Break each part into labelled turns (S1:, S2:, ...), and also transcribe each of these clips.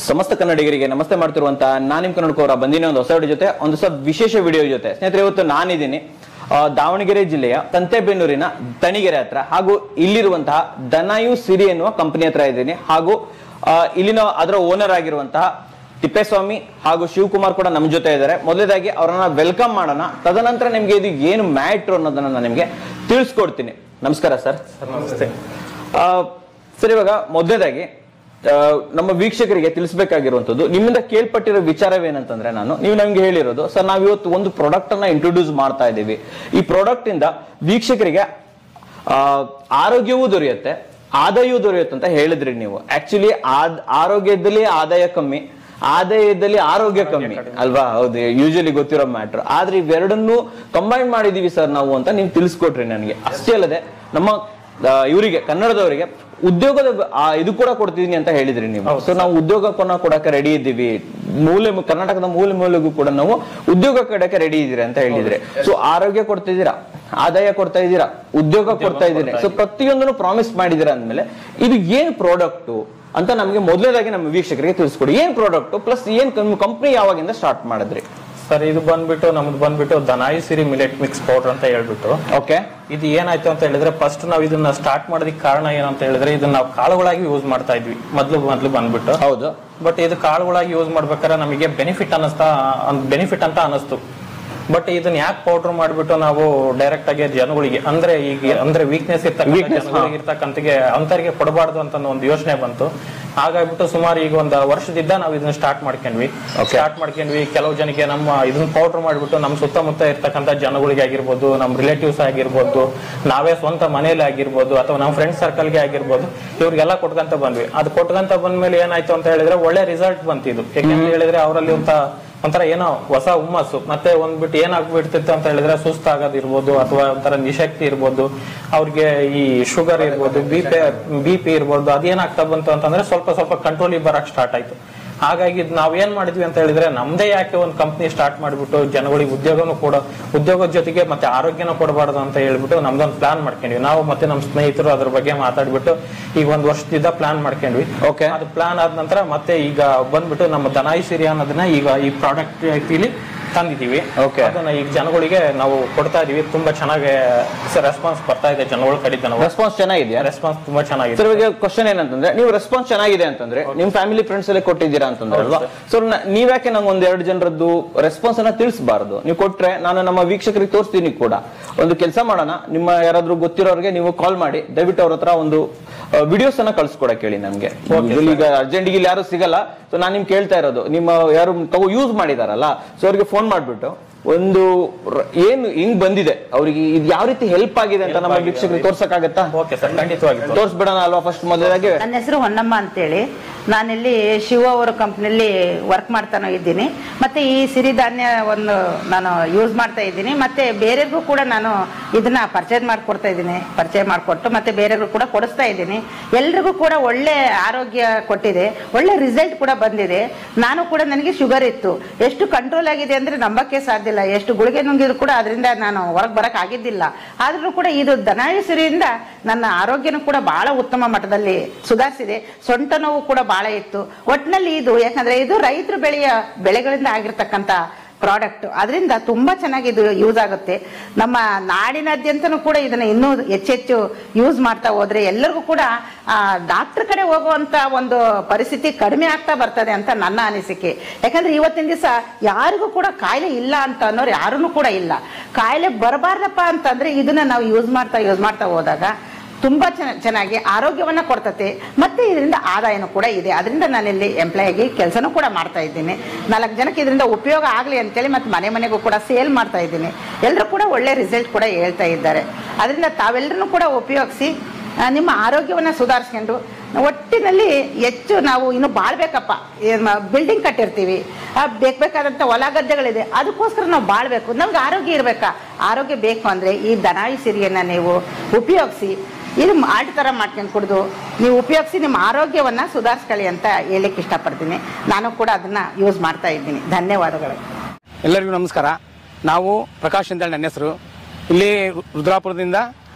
S1: ಸಮಸ್ತ ಕನ್ನಡಿಗರಿಗೆ ನಮಸ್ತೆ ಮಾಡ್ತಿರುವಂತ ನಾನು ನಿಮ್ ಕನ್ನಡಕವರ ಬಂದಿನ ಒಂದು ಹೊಸ ವಿಡಿಯೋ ಜೊತೆ ಒಂದು ಸ್ವಲ್ಪ ವಿಶೇಷ ವಿಡಿಯೋ ಜೊತೆ ಸ್ನೇಹಿತರೆ ಇವತ್ತು ನಾನಿದ್ದೀನಿ ಆ, ದಾವಣಗೆರೆ ಜಿಲ್ಲೆಯ ತಂತೆಬೆನ್ನೂರಿನ ತಣಿಗೆರೆ ಹತ್ರ ಹಾಗೂ ಇಲ್ಲಿರುವಂತಹ ದನಾಯು ಸಿರಿ ಎನ್ನುವ ಕಂಪನಿ ಹತ್ರ ಇದ್ದೀನಿ ಹಾಗೂ ಆ, ಇಲ್ಲಿನ ಅದರ ಓನರ್ ಆಗಿರುವಂತಹ ತಿಪ್ಪೇಸ್ವಾಮಿ ಹಾಗೂ ಶಿವಕುಮಾರ್ ಕೂಡ ನಮ್ಮ ಜೊತೆ ಇದ್ದಾರೆ ಮೊದಲೇದಾಗಿ ಅವರನ್ನ ವೆಲ್ಕಮ್ ಮಾಡೋಣ ತದನಂತರ ನಿಮ್ಗೆ ಇದು ಏನು ಮ್ಯಾಟ್ರು ಅನ್ನೋದನ್ನ ನಾನು ನಿಮ್ಗೆ ತಿಳಿಸ್ಕೊಡ್ತೀನಿ ನಮಸ್ಕಾರ ಸರ್
S2: ನಮಸ್ತೆ
S1: ಆ, ಸರ್ ಇವಾಗ ಮೊದಲೇದಾಗಿ ಆ, ನಮ್ಮ ವೀಕ್ಷಕರಿಗೆ ತಿಳಿಸಬೇಕಾಗಿರುವಂತದ್ದು ನಿಮ್ಮಿಂದ ಕೇಳ್ಪಟ್ಟಿರೋ ವಿಚಾರವೇನಂತಂದ್ರೆ ನಾನು ನೀವು ನಮ್ಗೆ ಹೇಳಿರೋದು ಸರ್ ನಾವ್ ಇವತ್ತು ಒಂದು ಪ್ರಾಡಕ್ಟ್ ಅನ್ನ ಇಂಟ್ರೊಡ್ಯೂಸ್ ಮಾಡ್ತಾ ಇದ್ದೀವಿ ಈ ಪ್ರಾಡಕ್ಟ್ ಇಂದ ವೀಕ್ಷಕರಿಗೆ ಆ, ಆರೋಗ್ಯವೂ ದೊರೆಯುತ್ತೆ ಆದಾಯವೂ ದೊರೆಯುತ್ತೆ ಅಂತ ಹೇಳಿದ್ರಿ ನೀವು ಆಕ್ಚುಲಿ ಆರೋಗ್ಯದಲ್ಲಿ ಆದಾಯ ಕಮ್ಮಿ ಆದಾಯದಲ್ಲಿ ಆರೋಗ್ಯ ಕಮ್ಮಿ ಅಲ್ವಾ ಹೌದು ಯೂಶಲಿ ಗೊತ್ತಿರೋ ಮ್ಯಾಟ್ರ್ ಆದ್ರೆ ಇವೆರಡನ್ನೂ ಕಂಬೈನ್ ಮಾಡಿದೀವಿ ಸರ್ ನಾವು ಅಂತ ನೀವು ತಿಳಿಸ್ಕೊಟ್ರಿ ನನಗೆ ಅಷ್ಟೇ ಅಲ್ಲದೆ ನಮ್ಮ ಆ, ಇವರಿಗೆ ಕನ್ನಡದವರಿಗೆ ಉದ್ಯೋಗದ ಆ, ಇದು ಕೂಡ ಕೊಡ್ತಿದೀನಿ ಅಂತ ಹೇಳಿದ್ರಿ ನೀವು ಸೊ ನಾವು ಉದ್ಯೋಗ ಕೊನ ಕೊಡಕ್ಕೆ ರೆಡಿ ಇದ್ದೀವಿ ಮೂಲೆ ಮು- ಕರ್ನಾಟಕದ ಮೂಲೆ ಮೂಲೆಗೂ ಕೂಡ ನಾವು ಉದ್ಯೋಗ ಕೊಡಕ್ಕೆ ರೆಡಿ ಇದ್ದೀರಿ ಅಂತ ಹೇಳಿದ್ರಿ ಸೊ ಆರೋಗ್ಯ ಕೊಡ್ತಿದ್ದೀರಾ ಆದಾಯ ಕೊಡ್ತಾ ಇದ್ದೀರಾ ಉದ್ಯೋಗ ಕೊಡ್ತಾ ಇದ್ದೀರಿ ಸೊ ಪ್ರತಿಯೊಂದನ್ನು ಪ್ರಾಮಿಸ್ ಮಾಡಿದ್ದೀರಾ ಅಂದ್ಮೇಲೆ ಇದು ಏನ್ ಪ್ರಾಡಕ್ಟ್ ಅಂತ ನಮಗೆ ಮೊದಲನೇದಾಗಿ ನಮ್ಮ ವೀಕ್ಷಕರಿಗೆ ತಿಳಿಸ್ಕೊಡಿ ಏನ್ ಪ್ರಾಡಕ್ಟ್ ಪ್ಲಸ್ ಏನ್ ಕಂಪ್ನಿ ಯಾವಾಗಿಂದ ಸ್ಟಾರ್ಟ್ ಮಾಡಿದ್ರಿ
S2: ಸರ್ ಇದು ಬಂದ್ಬಿಟ್ಟು ನಮ್ದು ಬಂದ್ಬಿಟ್ಟು Dhanayu Siri millet mix powder ಅಂತ ಹೇಳ್ಬಿಟ್ಟು
S1: ಓಕೆ
S2: ಇದು ಏನಾಯ್ತು ಅಂತ ಹೇಳಿದ್ರೆ ಫಸ್ಟ್ ನಾವು ಇದನ್ನ ಸ್ಟಾರ್ಟ್ ಮಾಡೋದಕ್ಕೆ ಕಾರಣ ಏನಂತ ಹೇಳಿದ್ರೆ ಇದನ್ನ ನಾವು ಕಾಳುಗಳಾಗಿ ಯೂಸ್ ಮಾಡ್ತಾ ಇದ್ವಿ ಮೊದ್ಲು ಮೊದ್ಲು ಬಂದ್ಬಿಟ್ಟು
S1: ಹೌದು
S2: ಬಟ್ ಇದು ಕಾಳುಗಳಾಗಿ ಯೂಸ್ ಮಾಡ್ಬೇಕಾದ್ರೆ ನಮಗೆ ಬೆನಿಫಿಟ್ ಅನ್ನಿಸ್ತಾ ಬೆನಿಫಿಟ್ ಅಂತ ಅನಿಸ್ತು ಬಟ್ ಇದನ್ನ ಯಾಕೆ ಪೌಡರ್ ಮಾಡ್ಬಿಟ್ಟು ನಾವು ಡೈರೆಕ್ಟ್ ಆಗಿ ಜನಗಳಿಗೆ ಅಂದ್ರೆ ಈಗ ಅಂದ್ರೆ ವೀಕ್ನೆಸ್
S1: Weakness, ಹಾ.
S2: ಇರ್ತಕ್ಕಂಥಗೆ ಅಂತರಿಗೆ ಕೊಡಬಾರ್ದು ಅಂತ ಒಂದು ಯೋಚನೆ ಬಂತು ಹಾಗಾಗ್ಬಿಟ್ಟು ಸುಮಾರು ಈಗ ಒಂದು ವರ್ಷದಿಂದ ನಾವು ಇದನ್ನ ಸ್ಟಾರ್ಟ್ ಮಾಡ್ಕೊಂಡ್ವಿ ಸ್ಟಾರ್ಟ್ ಮಾಡ್ಕೊಂಡ್ವಿ ಕೆಲವು ಜನಕ್ಕೆ ನಮ್ಮ ಇದನ್ನ ಪೌಡರ್ ಮಾಡ್ಬಿಟ್ಟು ನಮ್ಮ ಸುತ್ತಮುತ್ತ ಇರ್ತಕ್ಕಂಥ ಜನಗಳಿಗೆ ಆಗಿರ್ಬೋದು ನಮ್ಮ ರಿಲೇಟಿವ್ಸ್ ಆಗಿರ್ಬೋದು ನಾವೇ ಸ್ವಂತ ಮನೇಲಿ ಆಗಿರ್ಬೋದು ಅಥವಾ ನಮ್ಮ ಫ್ರೆಂಡ್ ಸರ್ಕಲ್ಗೆ ಆಗಿರ್ಬೋದು ಇವ್ರಿಗೆಲ್ಲ ಕೊಟ್ಕೊಂತ ಬಂದ್ವಿ ಅದು ಕೊಟ್ಕೊಂತ ಬಂದ್ಮೇಲೆ ಏನಾಯ್ತು ಅಂತ ಹೇಳಿದ್ರೆ ಒಳ್ಳೆ ರಿಸಲ್ಟ್ ಬಂತಿದ್ದು ಯಾಕೆಂತ ಹೇಳಿದ್ರೆ ಅವರಲ್ಲಿ ಒಂತ ಒಂಥರ ಏನೋ ಹೊಸ ಹುಮ್ಮಸ್ಸು ಮತ್ತೆ ಒಂದ್ಬಿಟ್ಟು ಏನಾಗ್ಬಿಡ್ತಿತ್ತು ಅಂತ ಹೇಳಿದ್ರೆ ಸುಸ್ತಾಗೋದಿರ್ಬೋದು ಅಥವಾ ಒಂಥರ ನಿಶಕ್ತಿ ಇರ್ಬೋದು ಅವ್ರಿಗೆ ಈ ಶುಗರ್ ಇರ್ಬೋದು ಬಿ ಪಿ ಬಿ ಪಿ ಇರ್ಬೋದು ಅದೇನಾಗ್ತಾ ಬಂತು ಅಂತಂದ್ರೆ ಸ್ವಲ್ಪ ಸ್ವಲ್ಪ ಕಂಟ್ರೋಲಿಗೆ ಬರಕ್ ಸ್ಟಾರ್ಟ್ ಆಯ್ತು ಹಾಗಾಗಿ ಇದ್ ನಾವ್ ಏನ್ ಮಾಡಿದ್ವಿ ಅಂತ ಹೇಳಿದ್ರೆ ನಮ್ದೇ ಯಾಕೆ ಒಂದು ಕಂಪ್ನಿ ಸ್ಟಾರ್ಟ್ ಮಾಡ್ಬಿಟ್ಟು ಜನಗಳಿಗೆ ಉದ್ಯೋಗನೂ ಕೊಡ ಉದ್ಯೋಗದ ಜೊತೆಗೆ ಮತ್ತೆ ಆರೋಗ್ಯನೂ ಕೊಡಬಾರ್ದು ಅಂತ ಹೇಳ್ಬಿಟ್ಟು ನಮ್ದೊಂದು ಪ್ಲಾನ್ ಮಾಡ್ಕೊಂಡ್ವಿ ನಾವು ಮತ್ತೆ ನಮ್ಮ ಸ್ನೇಹಿತರು ಅದ್ರ ಬಗ್ಗೆ ಮಾತಾಡ್ಬಿಟ್ಟು ಈಗ ಒಂದ್ ವರ್ಷದಿಂದ ಪ್ಲಾನ್ ಮಾಡ್ಕೊಂಡ್ವಿ
S1: Okay.
S2: ಅದು ಪ್ಲಾನ್ ಆದ ನಂತರ ಮತ್ತೆ ಈಗ ಬಂದ್ಬಿಟ್ಟು ನಮ್ಮ ದನಾಯಿ ಸಿರಿ ಅನ್ನೋದನ್ನ ಈಗ ಈ ಪ್ರಾಡಕ್ಟ್ ರೀತಿಲಿ ತಂದಿದೀವಿ
S1: Okay.
S2: ಅದನ್ನ ಈಗ ಜನಗಳಿಗೆ ನಾವು ಕೊಡ್ತಾ ಇದೀವಿ ತುಂಬಾ ಚೆನ್ನಾಗಿ ರೆಸ್ಪಾನ್ಸ್ ಬರ್ತಾ ಇದೆ ಜನಗಳ ಕಡೆಯಿಂದ ನಾವು
S1: ರೆಸ್ಪಾನ್ಸ್ ಚೆನ್ನಾಗಿದೆಯಾ
S2: ರೆಸ್ಪಾನ್ಸ್ ತುಂಬಾ ಚೆನ್ನಾಗಿದೆ
S1: ಸರ್ ಇವಾಗ ಕ್ವಶನ್ ಏನಂತಂದ್ರೆ ನೀವು ರೆಸ್ಪಾನ್ಸ್ ಚೆನ್ನಾಗಿದೆ ಅಂತಂದ್ರೆ ನಿಮ್ ಫ್ಯಾಮಿಲಿ ಫ್ರೆಂಡ್ಸ್ ಎಲ್ಲ ಕೊಟ್ಟಿದ್ದೀರಾ ಅಂತಂದ್ರೆ ಅಲ್ವಾ ಸೊ ನೀವ್ಯಾಕೆ ನಂಗೆ ಒಂದ್ ಎರಡು ಜನರದ್ದು ರೆಸ್ಪಾನ್ಸ್ ಅನ್ನ ತಿಳಿಸಬಾರ್ದು ನೀವು ಕೊಟ್ರೆ ನಾನು ನಮ್ಮ ವೀಕ್ಷಕರಿಗೆ ತೋರಿಸ್ತೀನಿ ಕೂಡ ಒಂದು ಕೆಲಸ ಮಾಡೋಣ ನಿಮ್ಮ ಯಾರಾದ್ರೂ ಗೊತ್ತಿರೋರಿಗೆ ನೀವು ಕಾಲ್ ಮಾಡಿ ದಯವಿಟ್ಟು ಅವ್ರ ಹತ್ರ ಒಂದು ವಿಡಿಯೋಸ್ ಅನ್ನ ಕಳ್ಸ್ಕೊಡಕ್ ಹೇಳಿ ನಮ್ಗೆ Usually ಈಗ ಅರ್ಜೆಂಟ್ ಇಲ್ಲಿ ಯಾರು ಸಿಗಲ್ಲ ಸೊ ನಾನು ನಿಮ್ಗೆ ಕೇಳ್ತಾ ಇರೋದು ನಿಮ್ಮ ಯಾರು ತಗೋ ಯೂಸ್ ಮಾಡಿದಾರಲ್ಲ ಸೊ ಅವ್ರಿಗೆ ಫೋನ್ ಮಾಡ್ಬಿಟ್ಟು ಒಂದು ರ- ಏನು ಹಿಂಗ್ ಬಂದಿದೆ ಅವ್ರಿಗೆ ಇದು ಯಾವ ರೀತಿ ಹೆಲ್ಪ್ ಆಗಿದೆ ಅಂತ ನಮ್ಮ ವೀಕ್ಷಕರಿಗೆ ತೋರ್ಸಕ್ಕಾಗತ್ತಾ
S2: ಓಕೆ ಸರ್ ಖಂಡಿತವಾಗಿ
S1: ತೋರಿಸ್ಬಿಡೋಣ ಅಲ್ವಾ ಫಸ್ಟ್ ಮೊದಲಾಗಿ
S3: ನನ್ನ ಹೆಸರು ಹೊನ್ನಮ್ಮ ಅಂತೇಳಿ ನಾನಿಲ್ಲಿ ಶಿವ ಅವರ ಕಂಪ್ನಿಯಲ್ಲಿ ವರ್ಕ್ ಮಾಡ್ತಾನೋ ಇದ್ದೀನಿ ಮತ್ತೆ ಈ ಸಿರಿಧಾನ್ಯ ಒಂದು ನಾನು ಯೂಸ್ ಮಾಡ್ತಾ ಇದ್ದೀನಿ ಮತ್ತೆ ಬೇರೆಯವ್ರಿಗೂ ಕೂಡ ನಾನು ಇದನ್ನ ಪರ್ಚೇಸ್ ಮಾಡ್ಕೊಡ್ತಾ ಇದ್ದೀನಿ ಪರಿಚಯ ಮಾಡಿಕೊಟ್ಟು ಮತ್ತೆ ಬೇರೆಯವ್ರಿಗೂ ಕೂಡ ಕೊಡಿಸ್ತಾ ಇದ್ದೀನಿ ಎಲ್ರಿಗೂ ಕೂಡ ಒಳ್ಳೆ ಆರೋಗ್ಯ ಕೊಟ್ಟಿದೆ ಒಳ್ಳೆ ರಿಸಲ್ಟ್ ಕೂಡ ಬಂದಿದೆ ನಾನು ಕೂಡ ನನಗೆ ಶುಗರ್ ಇತ್ತು ಎಷ್ಟು ಕಂಟ್ರೋಲ್ ಆಗಿದೆ ಅಂದ್ರೆ ನಂಬಕ್ಕೆ ಸಾಧ್ಯ ಇಲ್ಲ ಎಷ್ಟು ಗುಳಿಗೆ ನುಂಗಿದ್ರು ಕೂಡ ಅದರಿಂದ ನಾನು ಹೊರಗೆ ಬರಕ್ ಆಗಿದ್ದಿಲ್ಲ ಆದ್ರೂ ಕೂಡ ಇದು ದನಾಯುಸಿರಿಯಿಂದ ನನ್ನ ಆರೋಗ್ಯನೂ ಕೂಡ ಬಹಳ ಉತ್ತಮ ಮಟ್ಟದಲ್ಲಿ ಸುಧಾರಿಸಿದೆ ಸೊಂಟ ನೋವು ಕೂಡ ಬಹಳ ಇತ್ತು ಒಟ್ಟಿನಲ್ಲಿ ಇದು ಯಾಕಂದ್ರೆ ಇದು ರೈತರು ಬೆಳೆಯ ಬೆಳೆಗಳಿಂದ ಆಗಿರ್ತಕ್ಕಂಥ ಪ್ರಾಡಕ್ಟ್ ಅದರಿಂದ ತುಂಬಾ ಚೆನ್ನಾಗಿ ಇದು ಯೂಸ್ ಆಗುತ್ತೆ ನಮ್ಮ ನಾಡಿನಾದ್ಯಂತನೂ ಕೂಡ ಇದನ್ನ ಇನ್ನೂ ಹೆಚ್ಚೆಚ್ಚು ಯೂಸ್ ಮಾಡ್ತಾ ಹೋದ್ರೆ ಎಲ್ಲರಿಗೂ ಕೂಡ ಡಾಕ್ಟರ್ ಕಡೆ ಹೋಗುವಂತ ಒಂದು ಪರಿಸ್ಥಿತಿ ಕಡಿಮೆ ಆಗ್ತಾ ಬರ್ತದೆ ಅಂತ ನನ್ನ ಅನಿಸಿಕೆ ಯಾಕಂದ್ರೆ ಇವತ್ತಿನ ದಿವಸ ಯಾರಿಗೂ ಕೂಡ ಕಾಯಿಲೆ ಇಲ್ಲ ಅಂತ ಅನ್ನೋರು ಯಾರೂ ಕೂಡ ಇಲ್ಲ ಕಾಯಿಲೆ ಬರಬಾರ್ದಪ್ಪ ಅಂತಂದ್ರೆ ಇದನ್ನ ನಾವು ಯೂಸ್ ಮಾಡ್ತಾ ಯೂಸ್ ಮಾಡ್ತಾ ಹೋದಾಗ ತುಂಬಾ ಚೆನ್ನ- ಚೆನ್ನಾಗಿ ಆರೋಗ್ಯವನ್ನ ಕೊಡ್ತತೆ ಮತ್ತೆ ಇದರಿಂದ ಆದಾಯನೂ ಕೂಡ ಇದೆ ಅದರಿಂದ ನಾನಿಲ್ಲಿ ಎಂಪ್ಲಾಯ್ ಆಗಿ ಕೆಲಸನೂ ಕೂಡ ಮಾಡ್ತಾ ಇದ್ದೀನಿ ನಾಲ್ಕು ಜನಕ್ಕೆ ಇದರಿಂದ ಉಪಯೋಗ ಆಗಲಿ ಅಂತೇಳಿ ಮತ್ತೆ ಮನೆ ಮನೆಗೂ ಕೂಡ ಸೇಲ್ ಮಾಡ್ತಾ ಇದ್ದೀನಿ ಎಲ್ಲರೂ ಕೂಡ ಒಳ್ಳೆ ರಿಸಲ್ಟ್ ಕೂಡ ಹೇಳ್ತಾ ಇದ್ದಾರೆ ಅದರಿಂದ ತಾವೆಲ್ಲರನ್ನೂ ಕೂಡ ಉಪಯೋಗಿಸಿ ಆ, ನಿಮ್ಮ ಆರೋಗ್ಯವನ್ನ ಸುಧಾರಿಸ್ಕೊಂಡು ಒಟ್ಟಿನಲ್ಲಿ ಹೆಚ್ಚು ನಾವು ಇನ್ನು ಬಾಳ್ಬೇಕಪ್ಪ ಬಿಲ್ಡಿಂಗ್ ಕಟ್ಟಿರ್ತೀವಿ ಆ, ಬೇಕಾದಂಥ ಹೊಲ ಗದ್ದೆಗಳಿದೆ ಅದಕ್ಕೋಸ್ಕರ ನಾವು ಬಾಳ್ಬೇಕು ನಮ್ಗೆ ಆರೋಗ್ಯ ಇರಬೇಕಾ ಆರೋಗ್ಯ ಬೇಕು ಅಂದ್ರೆ ಈ ದನಾಯಿ ಸಿರಿಯನ್ನ ನೀವು ಉಪಯೋಗಿಸಿ ಇದು ಮಾಲ್ಟ್ ಥರ ಮಾಡ್ಕೊಂಡು ಕುಡಿದು ನೀವು ಉಪಯೋಗಿಸಿ ನಿಮ್ಮ ಆರೋಗ್ಯವನ್ನ ಸುಧಾರಿಸ್ಕೊಳ್ಳಿ ಅಂತ ಹೇಳಲಿಕ್ಕೆ ಇಷ್ಟಪಡ್ತೀನಿ ನಾನು ಕೂಡ ಅದನ್ನ ಯೂಸ್ ಮಾಡ್ತಾ ಇದ್ದೀನಿ ಧನ್ಯವಾದಗಳು
S4: ಎಲ್ಲರಿಗೂ ನಮಸ್ಕಾರ ನಾವು ಪ್ರಕಾಶ್ ಅಂತೇಳಿ ನನ್ನ ಹೆಸರು ಇಲ್ಲಿ ರು- ರುದ್ರಾಪುರದಿಂದ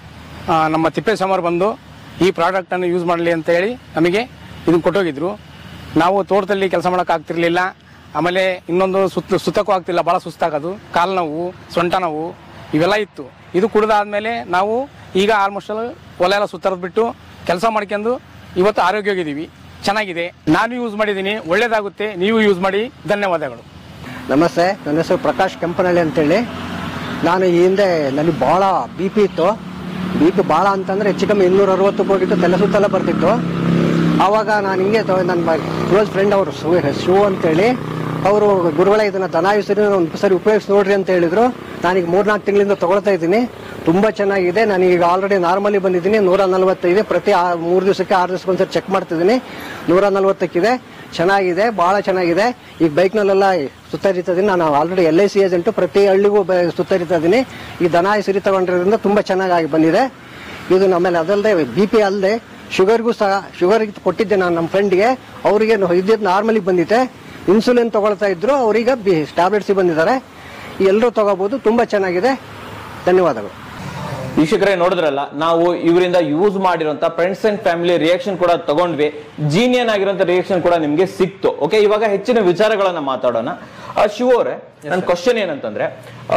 S4: ಆ, ನಮ್ಮ ತಿಪ್ಪೇಸ್ವಾಮರು ಬಂದು ಈ ಪ್ರಾಡಕ್ಟನ್ನು ಯೂಸ್ ಮಾಡಲಿ ಅಂತ ಹೇಳಿ ನಮಗೆ ಇದನ್ನು ಕೊಟ್ಟೋಗಿದ್ರು ನಾವು ತೋಟದಲ್ಲಿ ಕೆಲಸ ಮಾಡಕ್ ಆಗ್ತಿರ್ಲಿಲ್ಲ ಆಮೇಲೆ ಇನ್ನೊಂದು ಸುತ್ತ ಸುತ್ತಕ್ಕೂ ಆಗ್ತಿಲ್ಲ ಭಾಳ ಸುಸ್ತಾಗೋದು ಕಾಲು ನೋವು ಸೊಂಟ ನೋವು ಇವೆಲ್ಲ ಇತ್ತು ಇದು ಕುಡಿದಾದ್ಮೇಲೆ ನಾವು ಈಗ ಆಲ್ಮೋಸ್ಟ್ ಹೊಲ ಎಲ್ಲ ಸುತ್ತರದ್ ಬಿಟ್ಟು ಕೆಲಸ ಮಾಡ್ಕೊಂಡು ಇವತ್ತು ಆರೋಗ್ಯವಾಗಿದ್ದೀವಿ ಚೆನ್ನಾಗಿದೆ ನಾನು ಯೂಸ್ ಮಾಡಿದ್ದೀನಿ ಒಳ್ಳೇದಾಗುತ್ತೆ ನೀವು ಯೂಸ್ ಮಾಡಿ ಧನ್ಯವಾದಗಳು
S5: ನಮಸ್ತೆ ನನ್ನ ಹೆಸರು ಪ್ರಕಾಶ್ ಕೆಂಪನಹಳ್ಳಿ ಅಂತೇಳಿ ನಾನು ಈ ಹಿಂದೆ ನನಗೆ ಭಾಳ ಬಿ ಪಿ ಇತ್ತು ಬಿ ಪಿ ಭಾಳ ಅಂತಂದರೆ ಹೆಚ್ಚು ಕಮ್ಮಿ ಇನ್ನೂರ ಅರವತ್ತಕ್ಕೆ ಹೋಗಿತ್ತು ತಲೆ ಸುತ್ತೆಲ್ಲ ಬರ್ತಿತ್ತು ಆವಾಗ ನಾನು ಹಿಂಗೆ ತ- ನನ್ನ ಕ್ಲೋಸ್ ಫ್ರೆಂಡ್ ಅವರು ಶಿವ ಶಿವ ಅಂತೇಳಿ ಅವರು ಗುರುಗಳೇ ಇದನ್ನು ದನಾಯುಸರಿ ಒಂದು ಸರಿ ಉಪಯೋಗಿಸಿ ನೋಡ್ರಿ ಅಂತ ಹೇಳಿದ್ರು ನಾನೀಗ ಮೂರ್ನಾಲ್ಕು ತಿಂಗಳಿಂದ ತಗೊಳ್ತಾ ಇದ್ದೀನಿ ತುಂಬ ಚೆನ್ನಾಗಿದೆ ನಾನೀಗ ಆಲ್ರೆಡಿ ನಾರ್ಮಲಿ ಬಂದಿದ್ದೀನಿ ನೂರ ನಲ್ವತ್ತೈದೆ ಪ್ರತಿ ಆ- ಮೂರು ದಿವಸಕ್ಕೆ ಆರು ದಿವಸಕ್ಕೆ ಒಂದ್ಸರಿ ಚೆಕ್ ಮಾಡ್ತಿದ್ದೀನಿ ನೂರ ನಲ್ವತ್ತಕ್ಕಿದೆ ಚೆನ್ನಾಗಿದೆ ಭಾಳ ಚೆನ್ನಾಗಿದೆ ಈಗ ಬೈಕ್ನಲ್ಲೆಲ್ಲ ಸುತ್ತರಿತಾ ಇದ್ದೀನಿ ನಾನು already L I C agent ಪ್ರತಿ ಹಳ್ಳಿಗೂ ಬ- ಸುತ್ತರಿತಾ ಇದ್ದೀನಿ ಈ ದನ ಸಿರಿ ತಗೊಂಡಿರೋದ್ರಿಂದ ತುಂಬ ಚೆನ್ನಾಗಿ ಬಂದಿದೆ ಇದು ನಮ್ಮಲ್ಲಿ ಅದಲ್ಲದೆ ಬಿ ಪಿ ಅಲ್ಲದೆ ಶುಗರ್ಗೂ ಸಹ ಶುಗರ್ಗೆ ಕೊಟ್ಟಿದ್ದೆ ನಾನು ನಮ್ಮ ಫ್ರೆಂಡ್ಗೆ ಅವರಿಗೆ ಇದ್ದಿದ್ದು ನಾರ್ಮಲಿ ಬಂದಿದೆ ಇನ್ಸುಲಿನ್ ತಗೊಳ್ತಾ ಇದ್ರು ಅವರೀಗ ಬಿ ಟ್ಯಾಬ್ಲೆಟ್ಸಿಗೆ ಬಂದಿದ್ದಾರೆ ಎಲ್ಲರೂ ತಗೋಬೋದು ತುಂಬ ಚೆನ್ನಾಗಿದೆ ಧನ್ಯವಾದಗಳು
S1: ವೀಕ್ಷಕರೇ ನೋಡಿದ್ರಲ್ಲ ನಾವು ಇವರಿಂದ ಯೂಸ್ ಮಾಡಿರುವಂತ ಫ್ರೆಂಡ್ಸ್ ಅಂಡ್ ಫ್ಯಾಮಿಲಿ ರಿಯಾಕ್ಷನ್ ಕೂಡ ತಗೊಂಡ್ವಿ ಜೀನಿಯನ್ ಆಗಿರುವಂತ ರಿಯಾಕ್ಷನ್ ಕೂಡ ನಿಮ್ಗೆ ಸಿಕ್ತು ಓಕೆ ಇವಾಗ ಹೆಚ್ಚಿನ ವಿಚಾರಗಳನ್ನ ಮಾತಾಡೋಣ ಆ, ಶಿವ ಅವರೇ ನನ್ನ ಕ್ವಶನ್ ಏನಂತಂದ್ರೆ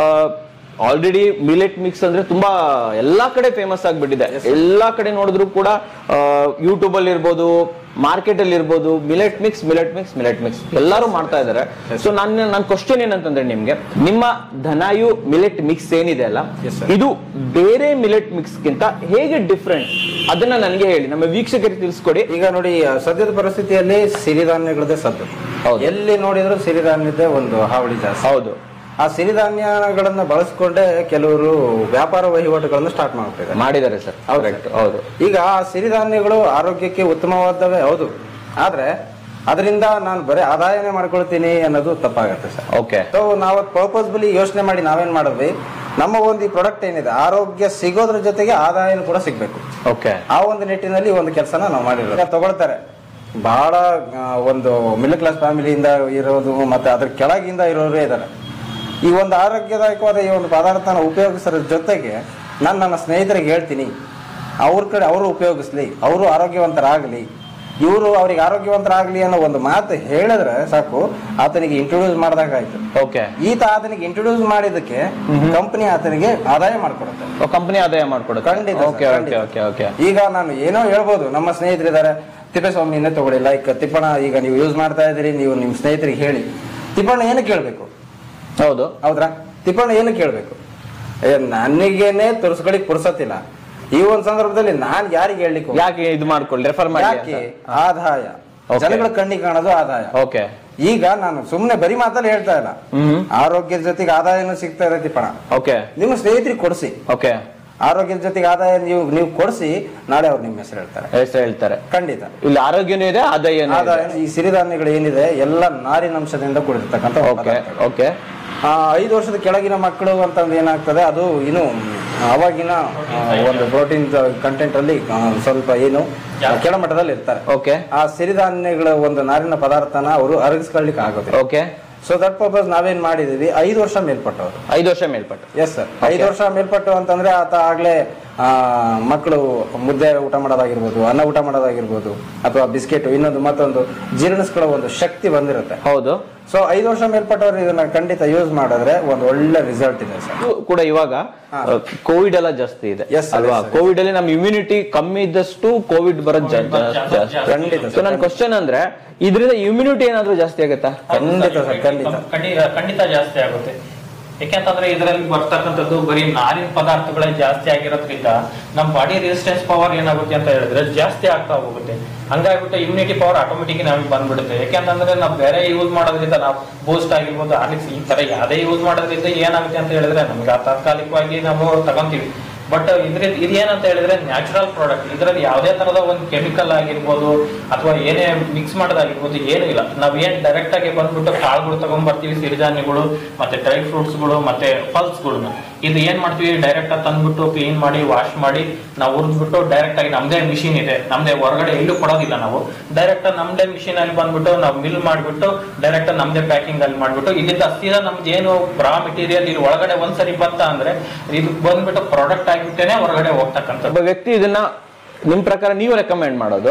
S1: ಆಲ್ರೆಡಿ ಮಿಲೆಟ್ ಮಿಕ್ಸ್ ಅಂದ್ರೆ ತುಂಬಾ ಎಲ್ಲಾ ಕಡೆ ಫೇಮಸ್ ಆಗ್ಬಿಟ್ಟಿದೆ ಎಲ್ಲಾ ಕಡೆ ನೋಡಿದ್ರು ಕೂಡ ಯೂಟ್ಯೂಬ್ ಅಲ್ಲಿ ಇರ್ಬೋದು ಮಾರ್ಕೆಟ್ ಅಲ್ಲಿ ಇರ್ಬೋದು millet mix millet mix millet mix ಎಲ್ಲರೂ ಮಾಡ್ತಾ ಇದ್ದಾರೆ ಸೊ ನನ್ನ ನನ್ನ ಕ್ವಶನ್ ಏನಂತಂದ್ರೆ ನಿಮ್ಗೆ ನಿಮ್ಮ ಧನಾಯು ಮಿಲೆಟ್ ಮಿಕ್ಸ್ ಏನಿದೆ ಅಲ್ಲ ಇದು ಬೇರೆ ಮಿಲೆಟ್ ಮಿಕ್ಸ್ ಗಿಂತ ಹೇಗೆ ಡಿಫ್ರೆಂಟ್ ಅದನ್ನ ನನಗೆ ಹೇಳಿ ನಮ್ಮ ವೀಕ್ಷಕರಿಗೆ ತಿಳಿಸ್ಕೊಡಿ
S6: ಈಗ ನೋಡಿ ಸದ್ಯದ ಪರಿಸ್ಥಿತಿಯಲ್ಲಿ ಸಿರಿಧಾನ್ಯಗಳದ್ದೇ ಸದ್ದು
S1: ಹೌದು.
S6: ಎಲ್ಲಿ ನೋಡಿದ್ರು ಸಿರಿಧಾನ್ಯದ್ದೇ ಒಂದು ಹಾವಳಿ ಜಾಸ್ತಿ
S1: ಹೌದು
S6: ಆ ಸಿರಿಧಾನ್ಯಗಳನ್ನ ಬಳಸ್ಕೊಂಡೇ ಕೆಲವರು ವ್ಯಾಪಾರ ವಹಿವಾಟುಗಳನ್ನು ಸ್ಟಾರ್ಟ್ ಮಾಡ್ತಿದ್ದಾರೆ
S1: ಮಾಡಿದ್ದಾರೆ ಸರ್ ಕರೆಕ್ಟ್ ಹೌದು
S6: ಈಗ ಆ ಸಿರಿಧಾನ್ಯಗಳು ಆರೋಗ್ಯಕ್ಕೆ ಉತ್ತಮವಾದವೇ ಹೌದು ಆದ್ರೆ ಅದರಿಂದ ನಾನು ಬರೀ ಆದಾಯನೇ ಮಾಡ್ಕೊಳ್ತೀನಿ ಅನ್ನೋದು ತಪ್ಪಾಗತ್ತೆ ಸರ್
S1: ಓಕೆ
S6: ಸೊ ನಾವು ಪರ್ಪಸ್ಬಲಿ ಯೋಚನೆ ಮಾಡಿ ನಾವೇನ್ ಮಾಡಿದ್ವಿ ನಮ್ಮ ಒಂದು ಈ ಪ್ರಾಡಕ್ಟ್ ಏನಿದೆ ಆರೋಗ್ಯ ಸಿಗೋದ್ರ ಜೊತೆಗೆ ಆದಾಯನೂ ಕೂಡ ಸಿಗ್ಬೇಕು
S1: ಓಕೆ
S6: ಆ ಒಂದು ನಿಟ್ಟಿನಲ್ಲಿ ಒಂದು ಕೆಲಸನ ನಾವು ಮಾಡಿರೋದು ತಗೊಳ್ತಾರೆ ಬಹಳ ಆ, ಒಂದು ಮಿಡಲ್ ಕ್ಲಾಸ್ ಫ್ಯಾಮಿಲಿಯಿಂದ ಇರೋದು ಮತ್ತೆ ಅದ್ರ ಕೆಳಗಿಂದ ಇರೋರೇ ಇದ್ದಾರೆ ಈ ಒಂದು ಆರೋಗ್ಯದಾಯಕವಾದ ಈ ಒಂದು ಪದಾರ್ಥನ ಉಪಯೋಗಿಸೋದ್ರ ಜೊತೆಗೆ ನಾನು ನನ್ನ ಸ್ನೇಹಿತರಿಗೆ ಹೇಳ್ತೀನಿ ಅವ್ರ ಕಡೆ ಅವರು ಉಪಯೋಗಿಸ್ಲಿ ಅವರು ಆರೋಗ್ಯವಂತರಾಗಲಿ ಇವರು ಅವ್ರಿಗೆ ಆರೋಗ್ಯವಂತರಾಗಲಿ ಅನ್ನೋ ಒಂದು ಮಾತು ಹೇಳಿದ್ರೆ ಸಾಕು ಆತನಿಗೆ ಇಂಟ್ರೊಡ್ಯೂಸ್ ಮಾಡಿದಾಗಾಯ್ತು
S1: ಓಕೆ
S6: ಈತ ಆತನಿಗೆ ಇಂಟ್ರೊಡ್ಯೂಸ್ ಮಾಡಿದಕ್ಕೆ ಕಂಪನಿ ಆತನಿಗೆ ಆದಾಯ ಮಾಡ್ಕೊಡುತ್ತೆ
S1: ಕಂಪನಿ ಆದಾಯ ಮಾಡ್ಕೊಡುತ್ತೆ
S6: ಖಂಡಿತ ಸರ್,
S1: ಓಕೆ ಓಕೆ
S6: ಖಂಡಿತ.
S1: ಓಕೆ ಓಕೆ
S6: ಈಗ ನಾನು ಏನೋ ಹೇಳ್ಬೋದು ನಮ್ಮ ಸ್ನೇಹಿತರಿದ್ದಾರೆ ತಿಪ್ಪೇಸ್ವಾಮಿನೇ ತಗೊಳ್ಳಿ ಲೈಕ್ ತಿಪ್ಪಣ ಈಗ ನೀವು ಯೂಸ್ ಮಾಡ್ತಾ ಇದ್ದೀರಿ ನೀವು ನಿಮ್ಮ ಸ್ನೇಹಿತರಿಗೆ ಹೇಳಿ ತಿಪ್ಪಣ್ಣ ಏನಕ್ಕೆ ಕೇಳಬೇಕು
S1: ಹೌದು
S6: ಹೌದ್ರಾ ತಿಪ್ಪಣ್ಣ ಏನಕ್ಕೆ ಕೇಳಬೇಕು ಏ ನನಗೇನೆ ತೋರಿಸ್ಕೊಳಿಕ್ ಪುರ್ಸತ್ತಿಲ್ಲ ಈ ಒಂದು ಸಂದರ್ಭದಲ್ಲಿ ನಾನ್ ಯಾರಿಗೆ ಹೇಳಲಿಕ್ಕೆ
S1: ಯಾಕೆ ಇದು ಮಾಡ್ಕೊಳ್ಳಿ ರೆಫರ್ ಮಾಡಿ
S6: ಯಾಕೆ ಆದಾಯ
S1: Okay.
S6: ಜನಗಳ ಕಣ್ಣಿಗೆ ಕಾಣೋದು ಆದಾಯ
S1: ಓಕೆ
S6: ಈಗ ನಾನು ಸುಮ್ನೆ ಬರೀ ಮಾತಲ್ಲಿ ಹೇಳ್ತಾ ಇಲ್ಲ
S1: ಹ್ಮ್
S6: ಆರೋಗ್ಯದ ಜೊತೆಗೆ ಆದಾಯನೂ ಸಿಗ್ತಾ ಇದೆ ತಿಪ್ಪಣ
S1: ಓಕೆ
S6: ನಿಮ್ಮ ಸ್ನೇಹಿತರಿಗೆ ಕೊಡಿಸಿ
S1: ಓಕೆ
S6: ಆರೋಗ್ಯದ ಜೊತೆಗೆ ಆದಾಯ ನೀವು ನೀವು ಕೊಡಿಸಿ ನಾಳೆ ಅವ್ರು ನಿಮ್ಮ ಹೆಸರು ಹೇಳ್ತಾರೆ
S1: ಹೆಸರು ಹೇಳ್ತಾರೆ
S6: ಖಂಡಿತ
S1: ಇಲ್ಲಿ ಆರೋಗ್ಯನೂ ಇದೆ ಆದಾಯನೂ ಇದೆ
S6: ಆದಾಯ ಈ ಸಿರಿಧಾನ್ಯಗಳು ಏನಿದೆ ಎಲ್ಲ ನಾರಿನಂಶದಿಂದ ಕೂಡಿರ್ತಕ್ಕಂಥ ಒಂದು
S1: ಓಕೆ
S6: ಪದಾರ್ಥಗಳು.
S1: ಓಕೆ
S6: ಆ, ಐದು ವರ್ಷದ ಕೆಳಗಿನ ಮಕ್ಕಳು ಅಂತಂದು ಏನಾಗ್ತದೆ ಅದು ಇನ್ನು ಅವಾಗಿನ ಆ, ಒಂದು ಪ್ರೋಟೀನ್ ಕಂಟೆಂಟ್ ಅಲ್ಲಿ ಆ, ಸ್ವಲ್ಪ ಏನು ಕೆಳಮಟ್ಟದಲ್ಲಿ ಇರ್ತಾರೆ
S1: ಓಕೆ
S6: ಆ ಸಿರಿಧಾನ್ಯಗಳ ಒಂದು ನಾರಿನ ಪದಾರ್ಥನ ಅವರು ಅರಗಿಸ್ಕೊಳ್ಳಿಕ್ಕೆ ಆಗೋದಿಲ್ಲ
S1: ಓಕೆ
S6: ಸೊ ದಟ್ ಪರ್ಪಸ್ ನಾವೇನ್ ಮಾಡಿದೀವಿ ಐದು ವರ್ಷ ಮೇಲ್ಪಟ್ಟವರು
S1: ಐದು ವರ್ಷ ಮೇಲ್ಪಟ್ಟು
S6: ಎಸ್ ಸರ್ ಐದು ವರ್ಷ ಮೇಲ್ಪಟ್ಟು ಅಂತಂದ್ರೆ ಆತ ಆಗ್ಲೇ ಆ, ಮಕ್ಕಳು ಮುದ್ದೆ ಊಟ ಮಾಡೋದಾಗಿರ್ಬೋದು ಅನ್ನ ಊಟ ಮಾಡೋದಾಗಿರ್ಬೋದು ಅಥವಾ ಬಿಸ್ಕೆಟ್ ಇನ್ನೊಂದು ಮತ್ತೊಂದು ಜೀರ್ಣಿಸ್ಕೊಳ್ಳೋ ಒಂದು ಶಕ್ತಿ ಬಂದಿರುತ್ತೆ
S1: ಹೌದು
S6: ಸೊ ಐದು ವರ್ಷ ಮೇಲ್ಪಟ್ಟವರು ಇದನ್ನ ಖಂಡಿತ ಯೂಸ್ ಮಾಡಿದ್ರೆ ಒಂದು ಒಳ್ಳೆ ರಿಸಲ್ಟ್ ಇದೆ ಸರ್
S1: ಇದು ಕೂಡ ಇವಾಗ ಕೋವಿಡ್ ಎಲ್ಲ ಜಾಸ್ತಿ ಇದೆ
S6: Yes, sir,
S1: ಅಲ್ವಾ
S6: yes, sir.
S1: ಕೋವಿಡ್ ಅಲ್ಲಿ ನಮ್ ಇಮ್ಯುನಿಟಿ ಕಮ್ಮಿ ಇದ್ದಷ್ಟು ಕೋವಿಡ್ ಬರೋದ್ ಜಾ- ಜಾ- ಜಾಸ್ತಿ
S6: ಖಂಡಿತ
S1: ಸೊ ನನ್ನ ಕ್ವಶನ್ ಅಂದ್ರೆ ಇದರಿಂದ ಇಮ್ಯುನಿಟಿ ಏನಾದ್ರೂ ಜಾಸ್ತಿ ಆಗುತ್ತಾ
S6: ಖಂಡಿತ ಸರ್ ಖಂಡಿತ
S2: ಖಂಡಿತ ಖಂಡಿತ ಜಾಸ್ತಿ ಆಗುತ್ತೆ ಯಾಕೆಂತಂದ್ರೆ ಇದರಲ್ಲಿ ಬರ್ತಕ್ಕಂಥದ್ದು ಬರೀ ನಾರಿನ ಪದಾರ್ಥಗಳೇ ಜಾಸ್ತಿ ಆಗಿರೋದ್ರಿಂದ ನಮ್ಮ ಬಾಡಿ ರೆಸಿಸ್ಟೆನ್ಸ್ ಪವರ್ ಏನಾಗುತ್ತೆ ಅಂತ ಹೇಳಿದ್ರೆ ಜಾಸ್ತಿ ಆಗ್ತಾ ಹೋಗುತ್ತೆ ಹಂಗಾಗ್ಬಿಟ್ಟು ಇಮ್ಯುನಿಟಿ ಪವರ್ ಆಟೋಮೆಟಿಕ್ ನಮಗೆ ಬಂದ್ಬಿಡುತ್ತೆ ಯಾಕೆಂತಂದ್ರೆ ನಾವು ಬೇರೆ ಯೂಸ್ ಮಾಡೋದ್ರಿಂದ ನಾವು ಬೂಸ್ಟ್ ಆಗಿರ್ಬೋದು ಹಾರ್ಲಿಕ್ಸ್ ಈ ತರ ಯಾವುದೇ ಯೂಸ್ ಮಾಡೋದ್ರಿಂದ ಏನಾಗುತ್ತೆ ಅಂತ ಹೇಳಿದ್ರೆ ನಮ್ಗೆ ಆ ತಾತ್ಕಾಲಿಕವಾಗಿ ನಾವು ತಗೊಂತೀವಿ ಬಟ್ ಇದ್ರ ಇದು ಏನಂತ ಹೇಳಿದ್ರೆ ನ್ಯಾಚುರಲ್ ಪ್ರಾಡಕ್ಟ್ ಇದರಲ್ಲಿ ಯಾವುದೇ ತರದ ಒಂದು ಕೆಮಿಕಲ್ ಆಗಿರ್ಬೋದು ಅಥವಾ ಏನೇ ಮಿಕ್ಸ್ ಮಾಡೋದಾಗಿರ್ಬೋದು ಏನೂ ಇಲ್ಲ ನಾವ್ ಏನ್ ಡೈರೆಕ್ಟ್ ಆಗಿ ಬಂದ್ಬಿಟ್ಟು ಕಾಳುಗಳು ತಗೊಂಡ್ಬರ್ತೀವಿ ಸಿರಿಧಾನ್ಯಗಳು ಮತ್ತೆ ಡ್ರೈ ಫ್ರೂಟ್ಸ್ಗಳು ಮತ್ತೆ ಫಲ್ಸ್ಗಳನ್ನ ಇದು ಏನ್ ಮಾಡ್ತೀವಿ ಡೈರೆಕ್ಟ್ ಆಗಿ ತಂದ್ಬಿಟ್ಟು ಕ್ಲೀನ್ ಮಾಡಿ ವಾಶ್ ಮಾಡಿ ನಾವು ಹುರಿದ್ಬಿಟ್ಟು ಡೈರೆಕ್ಟ್ ಆಗಿ ನಮ್ದೇ ಮಿಷಿನ್ ಇದೆ ನಮ್ದೇ ಹೊರಗಡೆ ಎಲ್ಲೂ ಕೊಡೋದಿಲ್ಲ ನಾವು ಡೈರೆಕ್ಟ್ ನಮ್ದೇ ಮಿಷಿನ್ ಅಲ್ಲಿ ಬಂದ್ಬಿಟ್ಟು ನಾವು ಮಿಲ್ ಮಾಡ್ಬಿಟ್ಟು ಡೈರೆಕ್ಟ್ ನಮ್ದೇ ಪ್ಯಾಕಿಂಗ್ ಅಲ್ಲಿ ಮಾಡ್ಬಿಟ್ಟು ಇಲ್ಲಿಂದ ಸೀದಾ ನಮ್ದು ಏನು ರಾ ಮೆಟೀರಿಯಲ್ ಇಲ್ಲಿ ಒಳಗಡೆ ಒಂದ್ಸರಿ ಬಂತ ಅಂದ್ರೆ ಇದು ಬಂದ್ಬಿಟ್ಟು ಪ್ರಾಡಕ್ಟ್ ಆಗಿಬಿಟ್ಟೇನೆ ಹೊರಗಡೆ ಹೋಗ್ತಕ್ಕಂಥದ್ದು
S1: ಒಬ್ಬ ವ್ಯಕ್ತಿ ಇದನ್ನ ನಿಮ್ ಪ್ರಕಾರ ನೀವು ರೆಕಮೆಂಡ್ ಮಾಡೋದು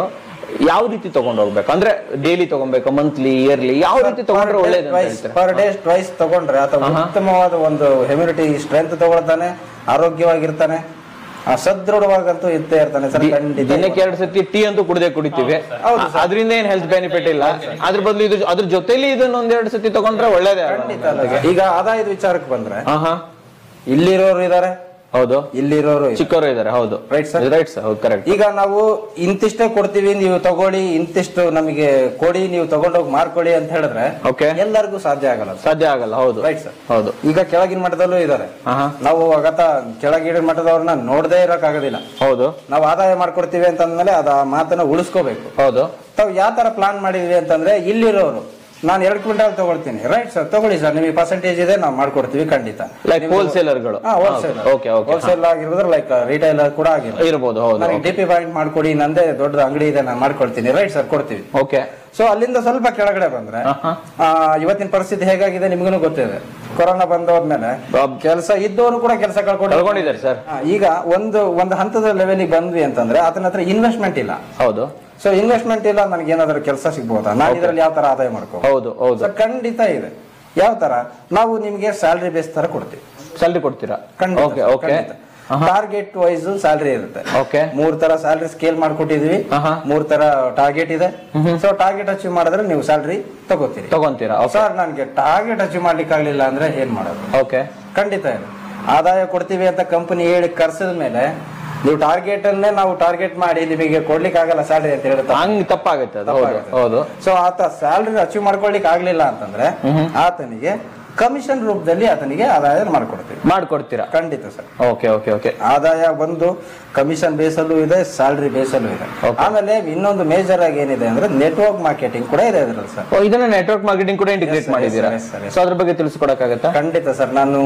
S1: ಯಾವ ರೀತಿ ತಗೊಂಡು ಹೋಗ್ಬೇಕು ಅಂದ್ರೆ ಡೈಲಿ ತಗೊಬೇಕು ಮಂತ್ಲಿ ಇಯರ್ಲಿ ಯಾವ ರೀತಿ ತಗೊಂಡ್ರೆ ಒಳ್ಳೇದು ಅಂತ ಹೇಳ್ತೀರಾ
S6: ಪರ್ ಡೇ ಟ್ವೈಸ್ ತಗೊಂಡ್ರೆ ಅಥವಾ
S1: ಆಹಾ.
S6: ಉತ್ತಮವಾದ ಒಂದು ಹೆಮ್ಯುನಿಟಿ ಸ್ಟ್ರೆಂತ್ ತಗೊಳ್ತಾನೆ ಆರೋಗ್ಯವಾಗಿರ್ತಾನೆ ಆ, ಸದೃಢವಾಗಂತೂ ಇರ್ತೇ ಇರ್ತಾನೆ ಸರ್
S1: ದಿ-
S6: ಖಂಡಿತ
S1: ದಿನಕ್ಕೆ ಎರಡು ಸತಿ ಟೀ ಅಂತೂ ಕುಡದೆ ಕುಡಿತೀವಿ
S6: ಹೌದು ಸರ್.
S1: ಅದರಿಂದ ಏನ್ ಹೆಲ್ತ್ ಬೆನಿಫಿಟ್ ಇಲ್ಲ ಅದ್ರ ಬದಲು ಇದು ಅದ್ರ ಜೊತೆಲಿ ಇದನ್ನ ಒಂದೆರಡು ಸತಿ ತಗೊಂಡ್ರೆ ಒಳ್ಳೇದೇ ಅಲ್ವಾ?
S6: ಖಂಡಿತ ಅಲ್ಲ. ಈಗ ಆದಾಯದ ವಿಚಾರಕ್ಕೆ ಬಂದ್ರೆ
S1: ಹಾ ಹಾ
S6: ಇಲ್ಲಿರೋರು ಇದಾರೆ
S1: ಹೌದು
S6: ಇಲ್ಲಿರೋರು ಇದಾರೆ.
S1: ಚಿಕ್ಕವರು ಇದಾರೆ ಹೌದು
S6: Right, sir?
S1: ರೈಟ್ ಸರ್ ಹೌದು ಕರೆಕ್ಟ್
S6: ಈಗ ನಾವು ಇಂತಿಷ್ಟೇ ಕೊಡ್ತೀವಿ ನೀವು ತಗೊಳ್ಳಿ ಇಂತಿಷ್ಟು ನಮಗೆ ಕೊಡಿ ನೀವು ತಗೊಂಡೋಗಿ ಮಾರ್ಕೊಳ್ಳಿ ಅಂತ ಹೇಳಿದ್ರೆ
S1: Okay.
S6: ಎಲ್ಲರಿಗೂ ಸಾಧ್ಯ ಆಗಲ್ಲ ಸರ್
S1: ಸಾಧ್ಯ ಆಗಲ್ಲ ಹೌದು
S6: ರೈಟ್ ಸರ್
S1: ಹೌದು
S6: ಈಗ ಕೆಳಗಿನ ಮಟ್ಟದಲ್ಲೂ ಇದಾರೆ
S1: ಆಹಾ.
S6: ನಾವು ಆಗತ್ತ ಕೆಳಗಿನ ಮಟ್ಟದವ್ರನ್ನ ನೋಡದೇ ಇರಕ್ ಆಗೋದಿಲ್ಲ
S1: ಹೌದು
S6: ನಾವು ಆದಾಯ ಮಾಡ್ಕೊಡ್ತೀವಿ ಅಂತಂದ್ಮೇಲೆ ಅದ ಆ ಮಾತನ್ನ ಉಳಿಸ್ಕೋಬೇಕು
S1: ಹೌದು
S6: ತಾವು ಯಾವ ತರ ಪ್ಲಾನ್ ಮಾಡಿದ್ವಿ ಅಂತಂದ್ರೆ ಇಲ್ಲಿರೋರು ನಾನು ಎರಡು ಕ್ವಿಂಟಲ್ ತಗೊಳ್ತೀನಿ ರೈಟ್ ಸರ್ ತಗೊಳ್ಳಿ ಸರ್ ನಿಮಗೆ ಪರ್ಸೆಂಟೇಜ್ ಇದೆ ನಾವು ಮಾಡ್ಕೊಡ್ತೀವಿ ಖಂಡಿತ
S1: ಲೈಕ್ ಹೋಲ್ಸೇಲರ್ಗಳು
S6: ಹೋಲ್ಸೇಲ್
S1: ಓಕೆ ಓಕೆ
S6: ಹೋಲ್ಸೇಲ್ ಆಗಿರೋದ್ರೆ ಲೈಕ್ ರಿಟೈಲರ್ ಕೂಡ ಆಗಿರೋದು
S1: ಇರ್ಬೋದು ಹೌದು
S6: ನನಗೆ ಡಿ ಪಿ ಪಾಯಿಂಟ್ ಮಾಡ್ಕೊಡಿ ನಂದೇ ದೊಡ್ಡ ಅಂಗಡಿ ಇದೆ ನಾನು ಮಾಡ್ಕೊಡ್ತೀನಿ ರೈಟ್ ಸರ್ ಕೊಡ್ತೀವಿ
S1: ಓಕೆ
S6: ಸೊ ಅಲ್ಲಿಂದ ಸ್ವಲ್ಪ ಕೆಳಗಡೆ ಬಂದ್ರೆ
S1: ಆಹಾ.
S6: ಆ, ಇವತ್ತಿನ ಪರಿಸ್ಥಿತಿ ಹೇಗಾಗಿದೆ ನಿಮ್ಗೂ ಗೊತ್ತಿದೆ ಕೊರೋನಾ ಬಂದೋದ್ಮೇಲೆ
S1: ಬಾಬ್-
S6: ಕೆಲಸ ಇದ್ದವರು ಕೂಡ ಕೆಲಸ ಕಳ್ಕೊಂಡು
S1: ಕಳ್ಕೊಂಡಿದ್ದಾರೆ ಸರ್
S6: ಆ, ಈಗ ಒಂದು ಒಂದು ಹಂತದ ಲೆವೆಲ್ಗೆ ಬಂದ್ವಿ ಅಂತಂದ್ರೆ ಆತನ ಹತ್ರ ಇನ್ವೆಸ್ಟ್ಮೆಂಟ್ ಇಲ್ಲ
S1: ಹೌದು
S6: ಸೊ ಇನ್ವೆಸ್ಟ್ಮೆಂಟ್ ಇಲ್ಲ ನನಗೆ ಏನಾದ್ರು ಕೆಲಸ ಸಿಗ್ಬೋದಾ ನಾನು ಇದ್ರಲ್ಲಿ ಯಾವ ತರ ಆದಾಯ ಮಾಡ್ಕೋ
S1: ಹೌದು ಹೌದು
S6: ಸೊ ಖಂಡಿತ ಇದೆ ಯಾವ ತರ ನಾವು ನಿಮ್ಗೆ ಸ್ಯಾಲರಿ ಬೇಸ್ ತರ ಕೊಡ್ತೀವಿ
S1: ಸ್ಯಾಲ್ರಿ ಕೊಡ್ತೀರಾ
S6: ಖಂಡಿತ
S1: okay okay
S6: target wise salary ಇರುತ್ತೆ
S1: ಓಕೆ
S6: ಮೂರ್ ತರ ಸ್ಯಾಲರಿ ಸ್ಕೇಲ್ ಮಾಡ್ಕೊಟ್ಟಿದೀವಿ
S1: ಆಹಾ.
S6: ಮೂರ್ ತರ ಟಾರ್ಗೆಟ್ ಇದೆ ಸೊ ಟಾರ್ಗೆಟ್ ಅಚೀವ್ ಮಾಡಿದ್ರೆ ನೀವು ಸ್ಯಾಲರಿ ತಗೋತೀರಿ
S1: ತಗೊಂತೀರಾ ಓಕೆ
S6: ಸರ್ ನನ್ಗೆ ಟಾರ್ಗೆಟ್ ಅಚೀವ್ ಮಾಡ್ಲಿಕ್ಕೆ ಆಗ್ಲಿಲ್ಲ ಅಂದ್ರೆ ಏನ್ ಮಾಡೋದು
S1: ಓಕೆ
S6: ಖಂಡಿತ ಇದೆ ಆದಾಯ ಕೊಡ್ತೀವಿ ಅಂತ ಕಂಪನಿ ಹೇಳಿ ಕರ್ಸಿದ ಮೇಲೆ ನೀವು ಟಾರ್ಗೆಟ್ ಅನ್ನೇ ನಾವು ಟಾರ್ಗೆಟ್ ಮಾಡಿ ನಿಮಗೆ ಕೊಡ್ಲಿಕ್ಕೆ ಆಗಲ್ಲ ಸ್ಯಾಲರಿ ಅಂತ ಹೇಳ್ತಾರೆ
S1: ಹಂಗ್ ತಪ್ಪಾಗುತ್ತೆ ಅದು ಹೌದು ಹೌದು
S6: ಸೊ ಆತ ಸ್ಯಾಲರಿ ಅಚೀವ್ ಮಾಡ್ಕೊಳ್ಲಿಕ್ಕೆ ಆಗ್ಲಿಲ್ಲ ಅಂತಂದ್ರೆ ಆತನಿಗೆ ಕಮಿಷನ್ ರೂಪದಲ್ಲಿ ಆತನಿಗೆ ಆದಾಯ ಮಾಡ್ಕೊಡ್ತೀವಿ
S1: ಮಾಡ್ಕೊಡ್ತೀರಾ
S6: ಖಂಡಿತ ಸರ್
S1: ಓಕೆ ಓಕೆ ಓಕೆ
S6: ಆದಾಯ ಒಂದು ಕಮಿಷನ್ ಬೇಸಲ್ಲೂ ಇದೆ ಸ್ಯಾಲರಿ ಬೇಸಲ್ಲೂ ಇದೆ
S1: Okay.
S6: ಆಮೇಲೆ ಇನ್ನೊಂದು ಮೇಜರ್ ಆಗಿ ಏನಿದೆ ಅಂದ್ರೆ ನೆಟ್ವರ್ಕ್ ಮಾರ್ಕೆಟಿಂಗ್ ಕೂಡ ಇದೆ ಇದ್ರಲ್ಲಿ ಸರ್
S1: ಓ, ಇದನ್ನ ನೆಟ್ವರ್ಕ್ ಮಾರ್ಕೆಟಿಂಗ್ ಕೂಡ ಇಂಟಿಗ್ರೇಟ್
S6: Yes, sir,
S1: ಮಾಡಿದ್ದೀರಾ
S6: yes, sir, yes, sir.
S1: So ಅದ್ರ ಬಗ್ಗೆ ತಿಳಿಸ್ಕೊಡಕ್ಕಾಗತ್ತಾ
S6: ಖಂಡಿತ ಸರ್ ನಾನು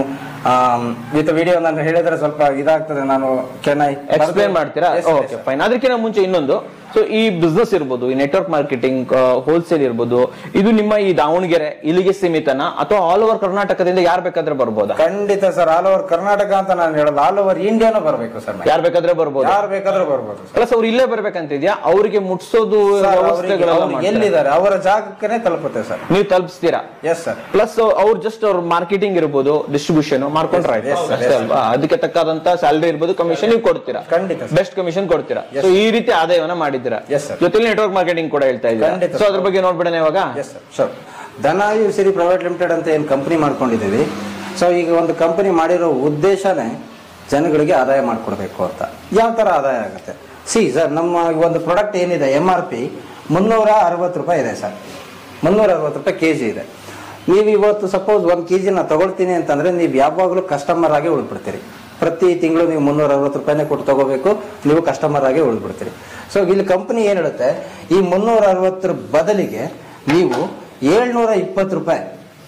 S6: ವಿತ್ ವಿಡಿಯೋ ನಾನು ಹೇಳಿದ್ರೆ ಸ್ವಲ್ಪ ಇದಾಗ್ತದೆ ನಾನು ಕೆನ್ ಐ
S1: ಎಕ್ಸ್ಪ್ಲೇನ್ ಮಾಡ್ತೀರಾ ಓಕೆ ಫೈನ್ ಅದಕ್ಕಿಂತ ಮುಂಚೆ ಇನ್ನೊಂದು ಸೊ ಈ ಬಿಸ್ನೆಸ್ ಇರ್ಬೋದು ಈ ನೆಟ್ವರ್ಕ್ ಮಾರ್ಕೆಟಿಂಗ್ ಹೋಲ್ಸೇಲ್ ಇರ್ಬೋದು ಇದು ನಿಮ್ಮ ಈ ದಾವಣಗೆರೆ ಇಲ್ಲಿಗೆ ಸೀಮಿತನ ಅಥವಾ ಆಲ್ ಓವರ್ ಕರ್ನಾಟಕದಿಂದ ಯಾರ್ ಬೇಕಾದ್ರೆ ಬರ್ಬೋದಾ
S6: ಖಂಡಿತ ಸರ್ ಆಲ್ ಓವರ್ ಕರ್ನಾಟಕ ಅಂತ ನಾನು ಹೇಳಲ್ಲ ಆಲ್ ಓವರ್ ಇಂಡಿಯಾನು ಬರಬೇಕು ಸರ್
S1: ಯಾರ್ ಬೇಕಾದ್ರೆ ಬರ್ಬೋದು
S6: ಯಾರು ಬೇಕಾದ್ರೂ ಬರ್ಬೋದು ಸರ್
S1: ಪ್ಲಸ್ ಅವ್ರು ಇಲ್ಲೇ ಬರ್ಬೇಕಂತಿದ್ಯಾ ಅವರಿಗೆ ಮುಟ್ಸೋದು
S6: ಸರ್, ಅವ್ರಿಗೆ-
S1: ವ್ಯವಸ್ಥೆಗಳೆಲ್ಲ
S6: ಅವ್ರು
S1: ಮಾಡ್ತೀರಾ?
S6: ಎಲ್ಲಿದ್ದಾರೆ ಅವರ ಜಾಗಕ್ಕೆ ತಲುಪುತ್ತೆ ಸರ್
S1: ನೀವು ತಲುಪಿಸ್ತೀರಾ
S6: ಎಸ್ ಸರ್
S1: ಪ್ಲಸ್ ಅವ್ರು ಜಸ್ಟ್ ಅವ್ರ ಮಾರ್ಕೆಟಿಂಗ್ ಇರ್ಬೋದು ಡಿಸ್ಟ್ರಿಬ್ಯೂಷನ್ ಮಾಡ್ಕೊಂಡ್ರೆ ಆಯ್ತು
S6: yes, sir,
S1: ಅಷ್ಟೇ ಅಲ್ವಾ ಅದಕ್ಕೆ ತಕ್ಕಾದಂತ ಸ್ಯಾಲರಿ ಇರ್ಬೋದು ಕಮಿಷನ್ ನೀವು ಕೊಡ್ತೀರಾ
S6: ಖಂಡಿತ sir.
S1: ಬೆಸ್ಟ್ ಕಮಿಷನ್ ಕೊಡ್ತೀರಾ ಸೊ ಈ ರೀತಿ ಆದಾಯವನ್ನ ಮಾಡಿದ್ದೀರಾ
S6: Yes, sir.
S1: ಜೊತೆಲಿ ನೆಟ್ವರ್ಕ್ ಮಾರ್ಕೆಟಿಂಗ್ ಕೂಡ ಹೇಳ್ತಾ ಇದ್ದೀರಾ
S6: ಖಂಡಿತ,
S1: ಸೊ
S6: sir.
S1: ಅದ್ರ ಬಗ್ಗೆ ನೋಡ್ಬಿಡೋಣ ಇವಾಗ
S6: ಎಸ್ ಸರ್ ಶೋರ್ ಧನಾಯು ಸಿರಿ ಪ್ರೈವೇಟ್ ಲಿಮಿಟೆಡ್ ಅಂತ ಏನು ಕಂಪನಿ ಮಾಡ್ಕೊಂಡಿದ್ದೀವಿ ಸೊ ಈಗ ಒಂದು ಕಂಪನಿ ಮಾಡಿರೋ ಉದ್ದೇಶನೇ ಜನಗಳಿಗೆ ಆದಾಯ ಮಾಡಿಕೊಡ್ಬೇಕು ಅಂತ ಯಾವ ಥರ ಆದಾಯ ಆಗುತ್ತೆ ಸಿ ಸರ್ ನಮ್ಮ ಒಂದು ಪ್ರಾಡಕ್ಟ್ ಏನಿದೆ ಎಮ್ ಆರ್ ಪಿ ಮುನ್ನೂರ ಅರವತ್ತು ರೂಪಾಯಿ ಇದೆ ಸರ್ ಮುನ್ನೂರ ಅರವತ್ತು ರೂಪಾಯಿ ಕೆ ಜಿ ಇದೆ ನೀವು ಇವತ್ತು ಸಪೋಸ್ ಒಂದು ಕೆ ಜಿನ ತಗೊಳ್ತೀನಿ ಅಂತಂದ್ರೆ ನೀವು ಯಾವಾಗಲೂ ಕಸ್ಟಮರ್ ಆಗಿ ಉಳ್ಬಿಡ್ತೀರಿ ಪ್ರತಿ ತಿಂಗಳು ನೀವು ಮುನ್ನೂರ ಅರವತ್ತು ರೂಪಾಯಿನೇ ಕೊಟ್ಟು ತಗೋಬೇಕು ನೀವು ಕಸ್ಟಮರ್ ಆಗಿ ಉಳ್ಬಿಡ್ತೀರಿ ಸೊ ಇಲ್ಲಿ ಕಂಪನಿ ಏನು ಹೇಳುತ್ತೆ ಈ ಮುನ್ನೂರ ಅರವತ್ತರ ಬದಲಿಗೆ ನೀವು ಏಳ್ನೂರ ಇಪ್ಪತ್ತು ರೂಪಾಯಿ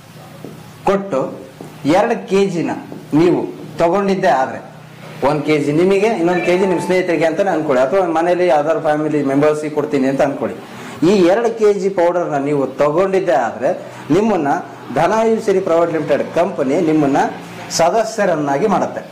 S6: ಕೊಟ್ಟು ಎರಡು ಕೆ ಜಿನ ನೀವು ತಗೊಂಡಿದ್ದೆ ಆದರೆ ಒಂದು ಕೆ ಜಿ ನಿಮಗೆ ಇನ್ನೊಂದು ಕೆ ಜಿ ನಿಮ್ಮ ಸ್ನೇಹಿತರಿಗೆ ಅಂತಾನೆ ಅನ್ಕೊಳ್ಳಿ ಅಥವಾ ಮನೇಲಿ ಯಾವ್ದಾದ್ರು ಫ್ಯಾಮಿಲಿ ಮೆಂಬರ್ಸಿಗೆ ಕೊಡ್ತೀನಿ ಅಂತ ಅನ್ಕೊಳ್ಳಿ ಈ ಎರಡು ಕೆ ಜಿ ಪೌಡರ್ನ ನೀವು ತಗೊಂಡಿದ್ದೆ ಆದರೆ ನಿಮ್ಮನ್ನ Dhanayu Siri private limited company ನಿಮ್ಮನ್ನ ಸದಸ್ಯರನ್ನಾಗಿ ಮಾಡುತ್ತೆ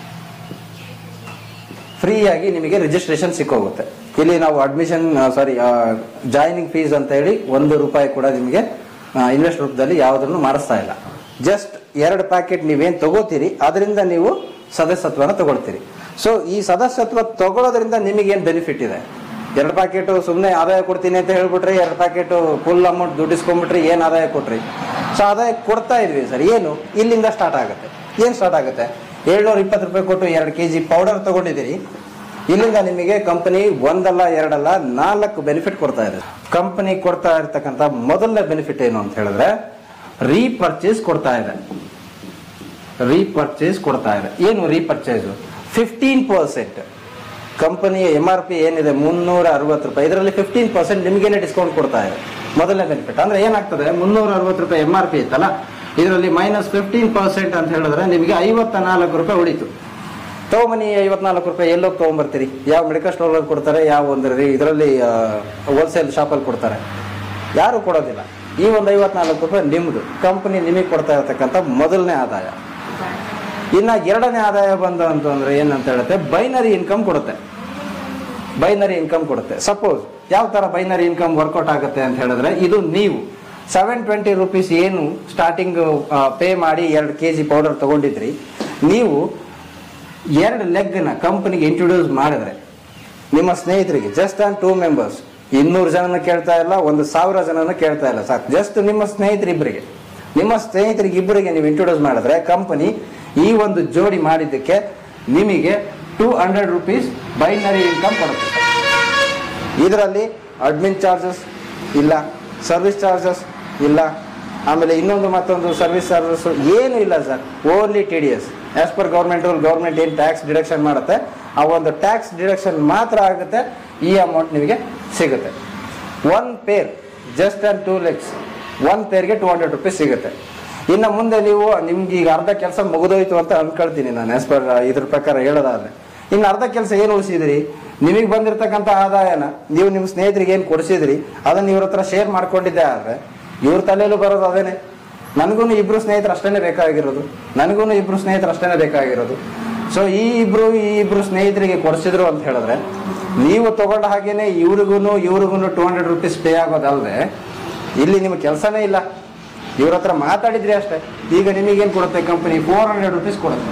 S6: ಫ್ರೀಯಾಗಿ ನಿಮಗೆ ರಿಜಿಸ್ಟ್ರೇಷನ್ ಸಿಕ್ಕೋಗುತ್ತೆ ಇಲ್ಲಿ ನಾವು ಅಡ್ಮಿಷನ್ ಸಾರಿ ಜಾಯ್ನಿಂಗ್ ಫೀಸ್ ಅಂತ ಹೇಳಿ ಒಂದು ರೂಪಾಯಿ ಕೂಡ ನಿಮಗೆ ಇನ್ವೆಸ್ಟ್ ರೂಪದಲ್ಲಿ ಯಾವುದನ್ನು ಮಾಡಿಸ್ತಾ ಇಲ್ಲ ಜಸ್ಟ್ ಎರಡು ಪ್ಯಾಕೆಟ್ ನೀವೇನು ತಗೋತೀರಿ ಅದರಿಂದ ನೀವು ಸದಸ್ಯತ್ವನ ತಗೊಳ್ತೀರಿ ಸೊ ಈ ಸದಸ್ಯತ್ವ ತಗೊಳ್ಳೋದ್ರಿಂದ ನಿಮಗೇನು ಬೆನಿಫಿಟ್ ಇದೆ ಎರಡು ಪ್ಯಾಕೆಟು ಸುಮ್ಮನೆ ಆದಾಯ ಕೊಡ್ತೀನಿ ಅಂತ ಹೇಳ್ಬಿಟ್ರಿ ಎರಡು ಪ್ಯಾಕೆಟು ಫುಲ್ ಅಮೌಂಟ್ ದುಡ್ಡಿಸ್ಕೊಂಡ್ಬಿಟ್ರಿ ಏನು ಆದಾಯ ಕೊಟ್ರಿ ಸೊ ಆದಾಯ ಕೊಡ್ತಾ ಇದ್ವಿ ಸರ್ ಏನು ಇಲ್ಲಿಂದ ಸ್ಟಾರ್ಟ್ ಆಗುತ್ತೆ ಏನು ಸ್ಟಾರ್ಟ್ ಆಗುತ್ತೆ ಏಳ್ನೂರ ಇಪ್ಪತ್ತು ರೂಪಾಯಿ ಕೊಟ್ಟು ಎರಡು ಕೆ ಜಿ ಪೌಡರ್ ತಗೊಂಡಿದ್ದೀರಿ ಇಲ್ಲಿಂದ ನಿಮಗೆ ಕಂಪನಿ ಒಂದಲ್ಲ ಎರಡಲ್ಲ ನಾಲ್ಕು ಬೆನಿಫಿಟ್ ಕೊಡ್ತಾ ಇದೆ ಕಂಪನಿ ಕೊಡ್ತಾ ಇರ್ತಕ್ಕಂಥ ಮೊದಲನೇ ಬೆನಿಫಿಟ್ ಏನು ಅಂತ ಹೇಳಿದ್ರೆ ರೀಪರ್ಚೇಸ್ ಕೊಡ್ತಾ ಇದೆ ರೀಪರ್ಚೇಸ್ ಕೊಡ್ತಾ ಇದೆ ಏನು ರೀಪರ್ಚೇಸ್ ಫಿಫ್ಟೀನ್ ಪರ್ಸೆಂಟ್ ಕಂಪನಿಯ ಎಮ್ ಆರ್ ಪಿ ಏನಿದೆ ಮುನ್ನೂರ ಅರವತ್ತು ರೂಪಾಯಿ ಇದರಲ್ಲಿ ಫಿಫ್ಟೀನ್ ಪರ್ಸೆಂಟ್ ನಿಮಗೇನೆ ಡಿಸ್ಕೌಂಟ್ ಕೊಡ್ತಾ ಇದೆ ಮೊದಲನೇ ಬೆನಿಫಿಟ್ ಅಂದ್ರೆ ಏನಾಗ್ತದೆ ಮುನ್ನೂರ ಅರವತ್ತು ರೂಪಾಯಿ ಎಮ್ ಆರ್ ಪಿ ಇತ್ತಲ್ಲ ಇದರಲ್ಲಿ ಮೈನಸ್ ಫಿಫ್ಟೀನ್ ಪರ್ಸೆಂಟ್ ಅಂತ ಹೇಳಿದ್ರೆ ನಿಮಗೆ ಐವತ್ತ ನಾಲ್ಕು ರೂಪಾಯಿ ಉಳಿತು ತಗೊಂಬನ್ನಿ ಐವತ್ನಾಲ್ಕು ರೂಪಾಯಿ ಎಲ್ಲೋಗಿ ತೊಗೊಂಬರ್ತೀರಿ ಯಾವ ಮೆಡಿಕಲ್ ಸ್ಟೋರಲ್ಲಿ ಕೊಡ್ತಾರೆ ಯಾವ ಒಂದು ಇದರಲ್ಲಿ ಹೋಲ್ಸೇಲ್ ಶಾಪಲ್ಲಿ ಕೊಡ್ತಾರೆ ಯಾರು ಕೊಡೋದಿಲ್ಲ ಈ ಒಂದು ಐವತ್ನಾಲ್ಕು ರೂಪಾಯಿ ನಿಮ್ಮದು ಕಂಪನಿ ನಿಮಗೆ ಕೊಡ್ತಾ ಇರತಕ್ಕಂಥ ಮೊದಲನೇ ಆದಾಯ ಇನ್ನು ಎರಡನೇ ಆದಾಯ ಬಂದು ಅಂತಂದ್ರೆ ಏನಂತ ಹೇಳುತ್ತೆ ಬೈನರಿ ಇನ್ಕಮ್ ಕೊಡುತ್ತೆ ಬೈನರಿ ಇನ್ಕಮ್ ಕೊಡುತ್ತೆ ಸಪೋಸ್ ಯಾವ ತರ ಬೈನರಿ ಇನ್ಕಮ್ ವರ್ಕೌಟ್ ಆಗುತ್ತೆ ಅಂತ ಹೇಳಿದ್ರೆ ಇದು ನೀವು ಸೆವೆನ್ ಟ್ವೆಂಟಿ ರುಪೀಸ್ ಏನು ಸ್ಟಾರ್ಟಿಂಗ್ ಪೇ ಮಾಡಿ ಎರಡು ಕೆ ಜಿ ಪೌಡರ್ ತಗೊಂಡಿದ್ರಿ ನೀವು ಎರಡು ಲೆಗ್ನ ಕಂಪನಿಗೆ ಇಂಟ್ರೊಡ್ಯೂಸ್ ಮಾಡಿದ್ರೆ ನಿಮ್ಮ ಸ್ನೇಹಿತರಿಗೆ ಜಸ್ಟ್ ಆನ್ ಟೂ ಮೆಂಬರ್ಸ್ ಇನ್ನೂರು ಜನನ ಕೇಳ್ತಾ ಇಲ್ಲ ಒಂದು ಸಾವಿರ ಜನನ ಕೇಳ್ತಾ ಇಲ್ಲ ಸಾಕು ಜಸ್ಟ್ ನಿಮ್ಮ ಸ್ನೇಹಿತರಿಬ್ಬರಿಗೆ ನಿಮ್ಮ ಸ್ನೇಹಿತರಿಗೆ ಇಬ್ಬರಿಗೆ ನೀವು ಇಂಟ್ರೊಡ್ಯೂಸ್ ಮಾಡಿದ್ರೆ ಕಂಪನಿ ಈ ಒಂದು ಜೋಡಿ ಮಾಡಿದ್ದಕ್ಕೆ ನಿಮಗೆ two hundred rupees binary income ಕೊಡುತ್ತೆ ಇದರಲ್ಲಿ ಅಡ್ಮಿನ್ ಚಾರ್ಜಸ್ ಇಲ್ಲ ಸರ್ವಿಸ್ ಚಾರ್ಜಸ್ ಇಲ್ಲ ಆಮೇಲೆ ಇನ್ನೊಂದು ಮತ್ತೊಂದು ಸರ್ವಿಸ್ ಚಾರ್ಜಸ್ ಏನು ಇಲ್ಲ sir only T D S as per government rule government ಏನು ಟ್ಯಾಕ್ಸ್ ಡಿಡಕ್ಷನ್ ಮಾಡುತ್ತೆ ಆ ಒಂದು ಟ್ಯಾಕ್ಸ್ ಡಿಡಕ್ಷನ್ ಮಾತ್ರ ಆಗುತ್ತೆ ಈ ಅಮೌಂಟ್ ನಿಮಗೆ ಸಿಗುತ್ತೆ one pair just and two legs one ಪೇರ್ಗೆ ಟೂ ಹಂಡ್ರೆಡ್ ರುಪೀಸ್ ಸಿಗುತ್ತೆ ಇನ್ನು ಮುಂದೆ ನೀವು ನಿಮ್ಗೆ ಈಗ ಅರ್ಧ ಕೆಲಸ ಮುಗಿದೋಯ್ತು ಅಂತ ಅನ್ಕೊಳ್ತೀನಿ ನಾನು ಆಸ್ ಪರ್ ಇದ್ರ ಪ್ರಕಾರ ಹೇಳೋದಾದ್ರೆ ಇನ್ನು ಅರ್ಧ ಕೆಲಸ ಏನು ಉಳಿಸಿದ್ರಿ ನಿಮಗೆ ಬಂದಿರತಕ್ಕಂಥ ಆದಾಯನ ನೀವು ನಿಮ್ಮ ಸ್ನೇಹಿತರಿಗೆ ಏನು ಕೊಡಿಸಿದ್ರಿ ಅದನ್ನ ಇವ್ರ ಹತ್ರ ಶೇರ್ ಮಾಡ್ಕೊಂಡಿದ್ದೆ ಆದ್ರೆ ಇವ್ರ ತಲೆಯಲ್ಲೂ ಬರೋದು ಅದೇನೆ ನನಗೂ ಇಬ್ರು ಸ್ನೇಹಿತರು ಅಷ್ಟೇನೆ ಬೇಕಾಗಿರೋದು ನನಗೂ ಇಬ್ರು ಸ್ನೇಹಿತರು ಅಷ್ಟೇನೆ ಬೇಕಾಗಿರೋದು ಸೊ ಈ ಇಬ್ರು ಈ ಇಬ್ರು ಸ್ನೇಹಿತರಿಗೆ ಕೊಡಿಸಿದ್ರು ಅಂತ ಹೇಳಿದ್ರೆ ನೀವು ತಗೊಂಡ ಹಾಗೇನೆ ಇವ್ರಿಗೂ ಇವ್ರಿಗೂ ಟೂ ಹಂಡ್ರೆಡ್ ರುಪೀಸ್ ಪೇ ಆಗೋದಲ್ಲದೆ ಇಲ್ಲಿ ನಿಮ್ಗೆ ಕೆಲಸನೇ ಇಲ್ಲ ಇವ್ರ ಹತ್ರ ಮಾತಾಡಿದ್ರಿ ಅಷ್ಟೇ ಈಗ ನಿಮಗೇನು ಕೊಡುತ್ತೆ ಕಂಪನಿ ಫೋರ್ ಹಂಡ್ರೆಡ್ ರುಪೀಸ್ ಕೊಡುತ್ತೆ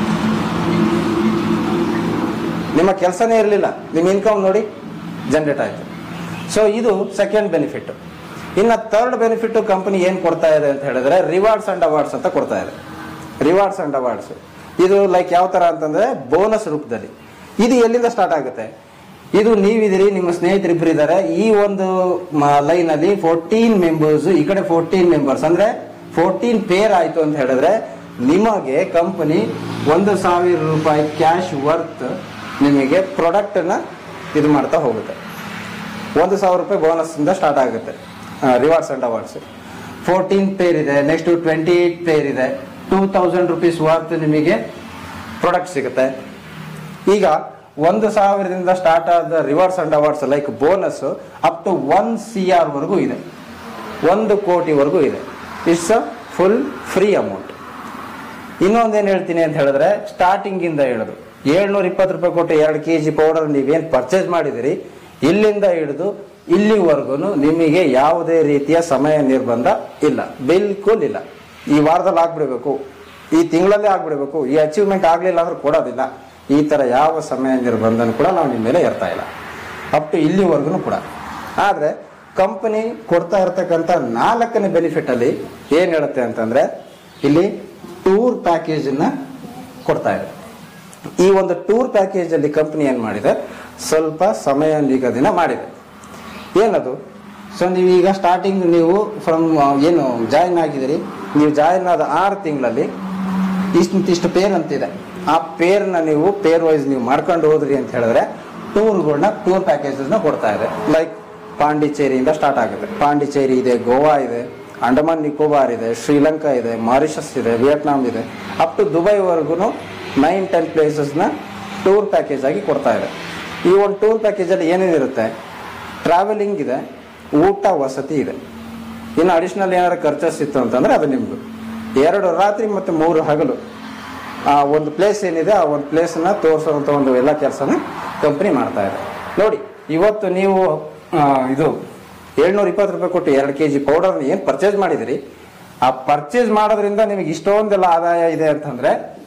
S6: ನಿಮ್ಮ ಕೆಲಸನೇ ಇರಲಿಲ್ಲ ನಿಮ್ಮ ಇನ್ಕಮ್ ನೋಡಿ ಜನರೇಟ್ ಆಯಿತು ಸೊ ಇದು ಸೆಕೆಂಡ್ ಬೆನಿಫಿಟ್ ಇನ್ನು ಥರ್ಡ್ ಬೆನಿಫಿಟ್ ಕಂಪನಿ ಏನು ಕೊಡ್ತಾ ಇದೆ ಅಂತ ಹೇಳಿದ್ರೆ ರಿವಾರ್ಡ್ಸ್ ಅಂಡ್ ಅವಾರ್ಡ್ಸ್ ಅಂತ ಕೊಡ್ತಾ ಇದೆ ರಿವಾರ್ಡ್ಸ್ ಅಂಡ್ ಅವಾರ್ಡ್ಸ್ ಇದು ಲೈಕ್ ಯಾವ ತರ ಅಂತಂದ್ರೆ ಬೋನಸ್ ರೂಪದಲ್ಲಿ ಇದು ಎಲ್ಲಿಂದ ಸ್ಟಾರ್ಟ್ ಆಗುತ್ತೆ ಇದು ನೀವಿದಿರಿ ನಿಮ್ಮ ಸ್ನೇಹಿತರಿಬ್ಬರು ಇದ್ದಾರೆ ಈ ಒಂದು ಲೈನ್ ಅಲ್ಲಿ ಫೋರ್ಟೀನ್ ಮೆಂಬರ್ಸ್ ಈ ಕಡೆ ಫೋರ್ಟೀನ್ ಮೆಂಬರ್ಸ್ ಅಂದ್ರೆ ಫೋರ್ಟೀನ್ ಪೇರ್ ಆಯ್ತು ಅಂತ ಹೇಳಿದ್ರೆ ನಿಮಗೆ ಕಂಪನಿ ಒಂದು ಸಾವಿರ ರೂಪಾಯಿ ಕ್ಯಾಶ್ ವರ್ತ್ ನಿಮಗೆ ಪ್ರಾಡಕ್ಟ್ ನ ಇದು ಮಾಡ್ತಾ ಹೋಗುತ್ತೆ ಒಂದು ಸಾವಿರ ರೂಪಾಯಿ ಬೋನಸ್ ಇಂದ ಸ್ಟಾರ್ಟ್ ಆಗುತ್ತೆ rewards and awards fourteen pair ಇದೆ ನೆಕ್ಸ್ಟ್ ಟ್ವೆಂಟಿ ಏಟ್ ಪೇರ್ ಇದೆ ಟೂ ತೌಸಂಡ್ ರುಪೀಸ್ ವರ್ತ್ ನಿಮಗೆ ಪ್ರಾಡಕ್ಟ್ ಸಿಗುತ್ತೆ ಈಗ ಒಂದು ಸಾವಿರದಿಂದ ಸ್ಟಾರ್ಟ್ ಆದ rewards and awards like bonus up to one C R ವರೆಗೂ ಇದೆ ಒಂದು ಕೋಟಿವರೆಗೂ ಇದೆ it's a full free amount ಇನ್ನೊಂದೇನು ಹೇಳ್ತೀನಿ ಅಂತ ಹೇಳಿದ್ರೆ ಸ್ಟಾರ್ಟಿಂಗ್ ಇಂದ ಹೇಳೋದು ಏಳ್ನೂರ ಇಪ್ಪತ್ತು ರೂಪಾಯಿ ಕೊಟ್ಟು ಎರಡು ಕೆ ಜಿ ಪೌಡರ್ ನೀವೇನು ಪರ್ಚೇಸ್ ಮಾಡಿದಿರಿ ಇಲ್ಲಿಂದ ಹಿಡಿದು ಇಲ್ಲಿವರೆಗೂ ನಿಮಗೆ ಯಾವುದೇ ರೀತಿಯ ಸಮಯ ನಿರ್ಬಂಧ ಇಲ್ಲ ಬಿಲ್ಕುಲ್ ಇಲ್ಲ ಈ ವಾರದಲ್ಲಿ ಆಗ್ಬಿಡ್ಬೇಕು ಈ ತಿಂಗಳಲ್ಲೇ ಆಗ್ಬಿಡ್ಬೇಕು ಈ ಅಚೀವ್ಮೆಂಟ್ ಆಗ್ಲಿಲ್ಲ ಅಂದ್ರೆ ಕೊಡೋದಿಲ್ಲ ಈ ತರ ಯಾವ ಸಮಯ ನಿರ್ಬಂಧನ ಕೂಡ ನಾವು ನಿಮ್ಮ ಮೇಲೆ ಇರ್ತಾ ಇಲ್ಲ ಅಪ್ ಟು ಇಲ್ಲಿವರೆಗೂ ಕೂಡ ಆದ್ರೆ ಕಂಪನಿ ಕೊಡ್ತಾ ಇರ್ತಕ್ಕಂಥ ನಾಲ್ಕನೇ ಬೆನಿಫಿಟ್ ಅಲ್ಲಿ ಏನ್ ಹೇಳುತ್ತೆ ಅಂತಂದ್ರೆ ಇಲ್ಲಿ ಟೂರ್ ಪ್ಯಾಕೇಜ್ ಅನ್ನ ಕೊಡ್ತಾ ಇದೆ ಈ ಒಂದು ಟೂರ್ ಪ್ಯಾಕೇಜ್ ಅಲ್ಲಿ ಕಂಪನಿ ಏನ್ ಮಾಡಿದೆ ಸ್ವಲ್ಪ ಸಮಯ ನಿಗದಿನ ಮಾಡಿದೆ ಏನದು ಸೊ ನೀವು ಈಗ ಸ್ಟಾರ್ಟಿಂಗ್ ನೀವು ಫ್ರಮ್ ಏನು ಜಾಯಿನ್ ಆಗಿದ್ದೀರಿ ನೀವು ಜಾಯಿನ್ ಆದ ಆರು ತಿಂಗಳಲ್ಲಿ ಇಷ್ಟು ಪೇರ್ ಅಂತಿದೆ ಆ ಪೇರ್ನ ನೀವು ಪೇರ್ ವೈಸ್ ನೀವು ಮಾಡ್ಕೊಂಡು ಹೋದ್ರಿ ಅಂತ ಹೇಳಿದ್ರೆ ಟೂರ್ಗಳನ್ನ ಟೂರ್ ಪ್ಯಾಕೇಜಸ್ನ ಕೊಡ್ತಾ ಇದೆ ಲೈಕ್ ಪಾಂಡಿಚೇರಿಯಿಂದ ಸ್ಟಾರ್ಟ್ ಆಗುತ್ತೆ ಪಾಂಡಿಚೇರಿ ಇದೆ ಗೋವಾ ಇದೆ ಅಂಡಮಾನ್ ನಿಕೋಬಾರ್ ಇದೆ ಶ್ರೀಲಂಕಾ ಇದೆ ಮಾರಿಷಸ್ ಇದೆ ವಿಯಟ್ನಾಂ ಇದೆ ಅಪ್ ಟು ದುಬೈವರೆಗೂ ನೈನ್ ಟೆನ್ ಪ್ಲೇಸಸ್ನ ಟೂರ್ ಪ್ಯಾಕೇಜ್ ಆಗಿ ಕೊಡ್ತಾ ಇದೆ ಈ ಒಂದು ಟೂರ್ ಪ್ಯಾಕೇಜಲ್ಲಿ ಏನೇನಿರುತ್ತೆ ಟ್ರಾವೆಲಿಂಗ್ ಇದೆ ಊಟ ವಸತಿ ಇದೆ ಇನ್ನು ಅಡಿಷನಲ್ ಏನಾದ್ರು ಖರ್ಚಸ್ ಇತ್ತು ಅಂತಂದ್ರೆ ಅದು ನಿಮ್ದು ಎರಡು ರಾತ್ರಿ ಮತ್ತು ಮೂರು ಹಗಲು ಆ ಒಂದು ಪ್ಲೇಸ್ ಏನಿದೆ ಆ ಒಂದು ಪ್ಲೇಸನ್ನ ತೋರಿಸುವಂಥ ಒಂದು ಎಲ್ಲ ಕೆಲಸನ ಕಂಪ್ನಿ ಮಾಡ್ತಾ ಇದೆ ನೋಡಿ ಇವತ್ತು ನೀವು ಆ, ಇದು ಏಳ್ನೂರ ಇಪ್ಪತ್ತು ರೂಪಾಯಿ ಕೊಟ್ಟು ಎರಡು ಕೆ ಜಿ ಪೌಡರ್ ಏನು ಪರ್ಚೇಸ್ ಮಾಡಿದಿರಿ ಆ ಪರ್ಚೇಸ್ ಮಾಡೋದ್ರಿಂದ ನಿಮಗೆ ಇಷ್ಟೊಂದೆಲ್ಲ ಆದಾಯ ಇದೆ ಅಂತಂದ್ರೆ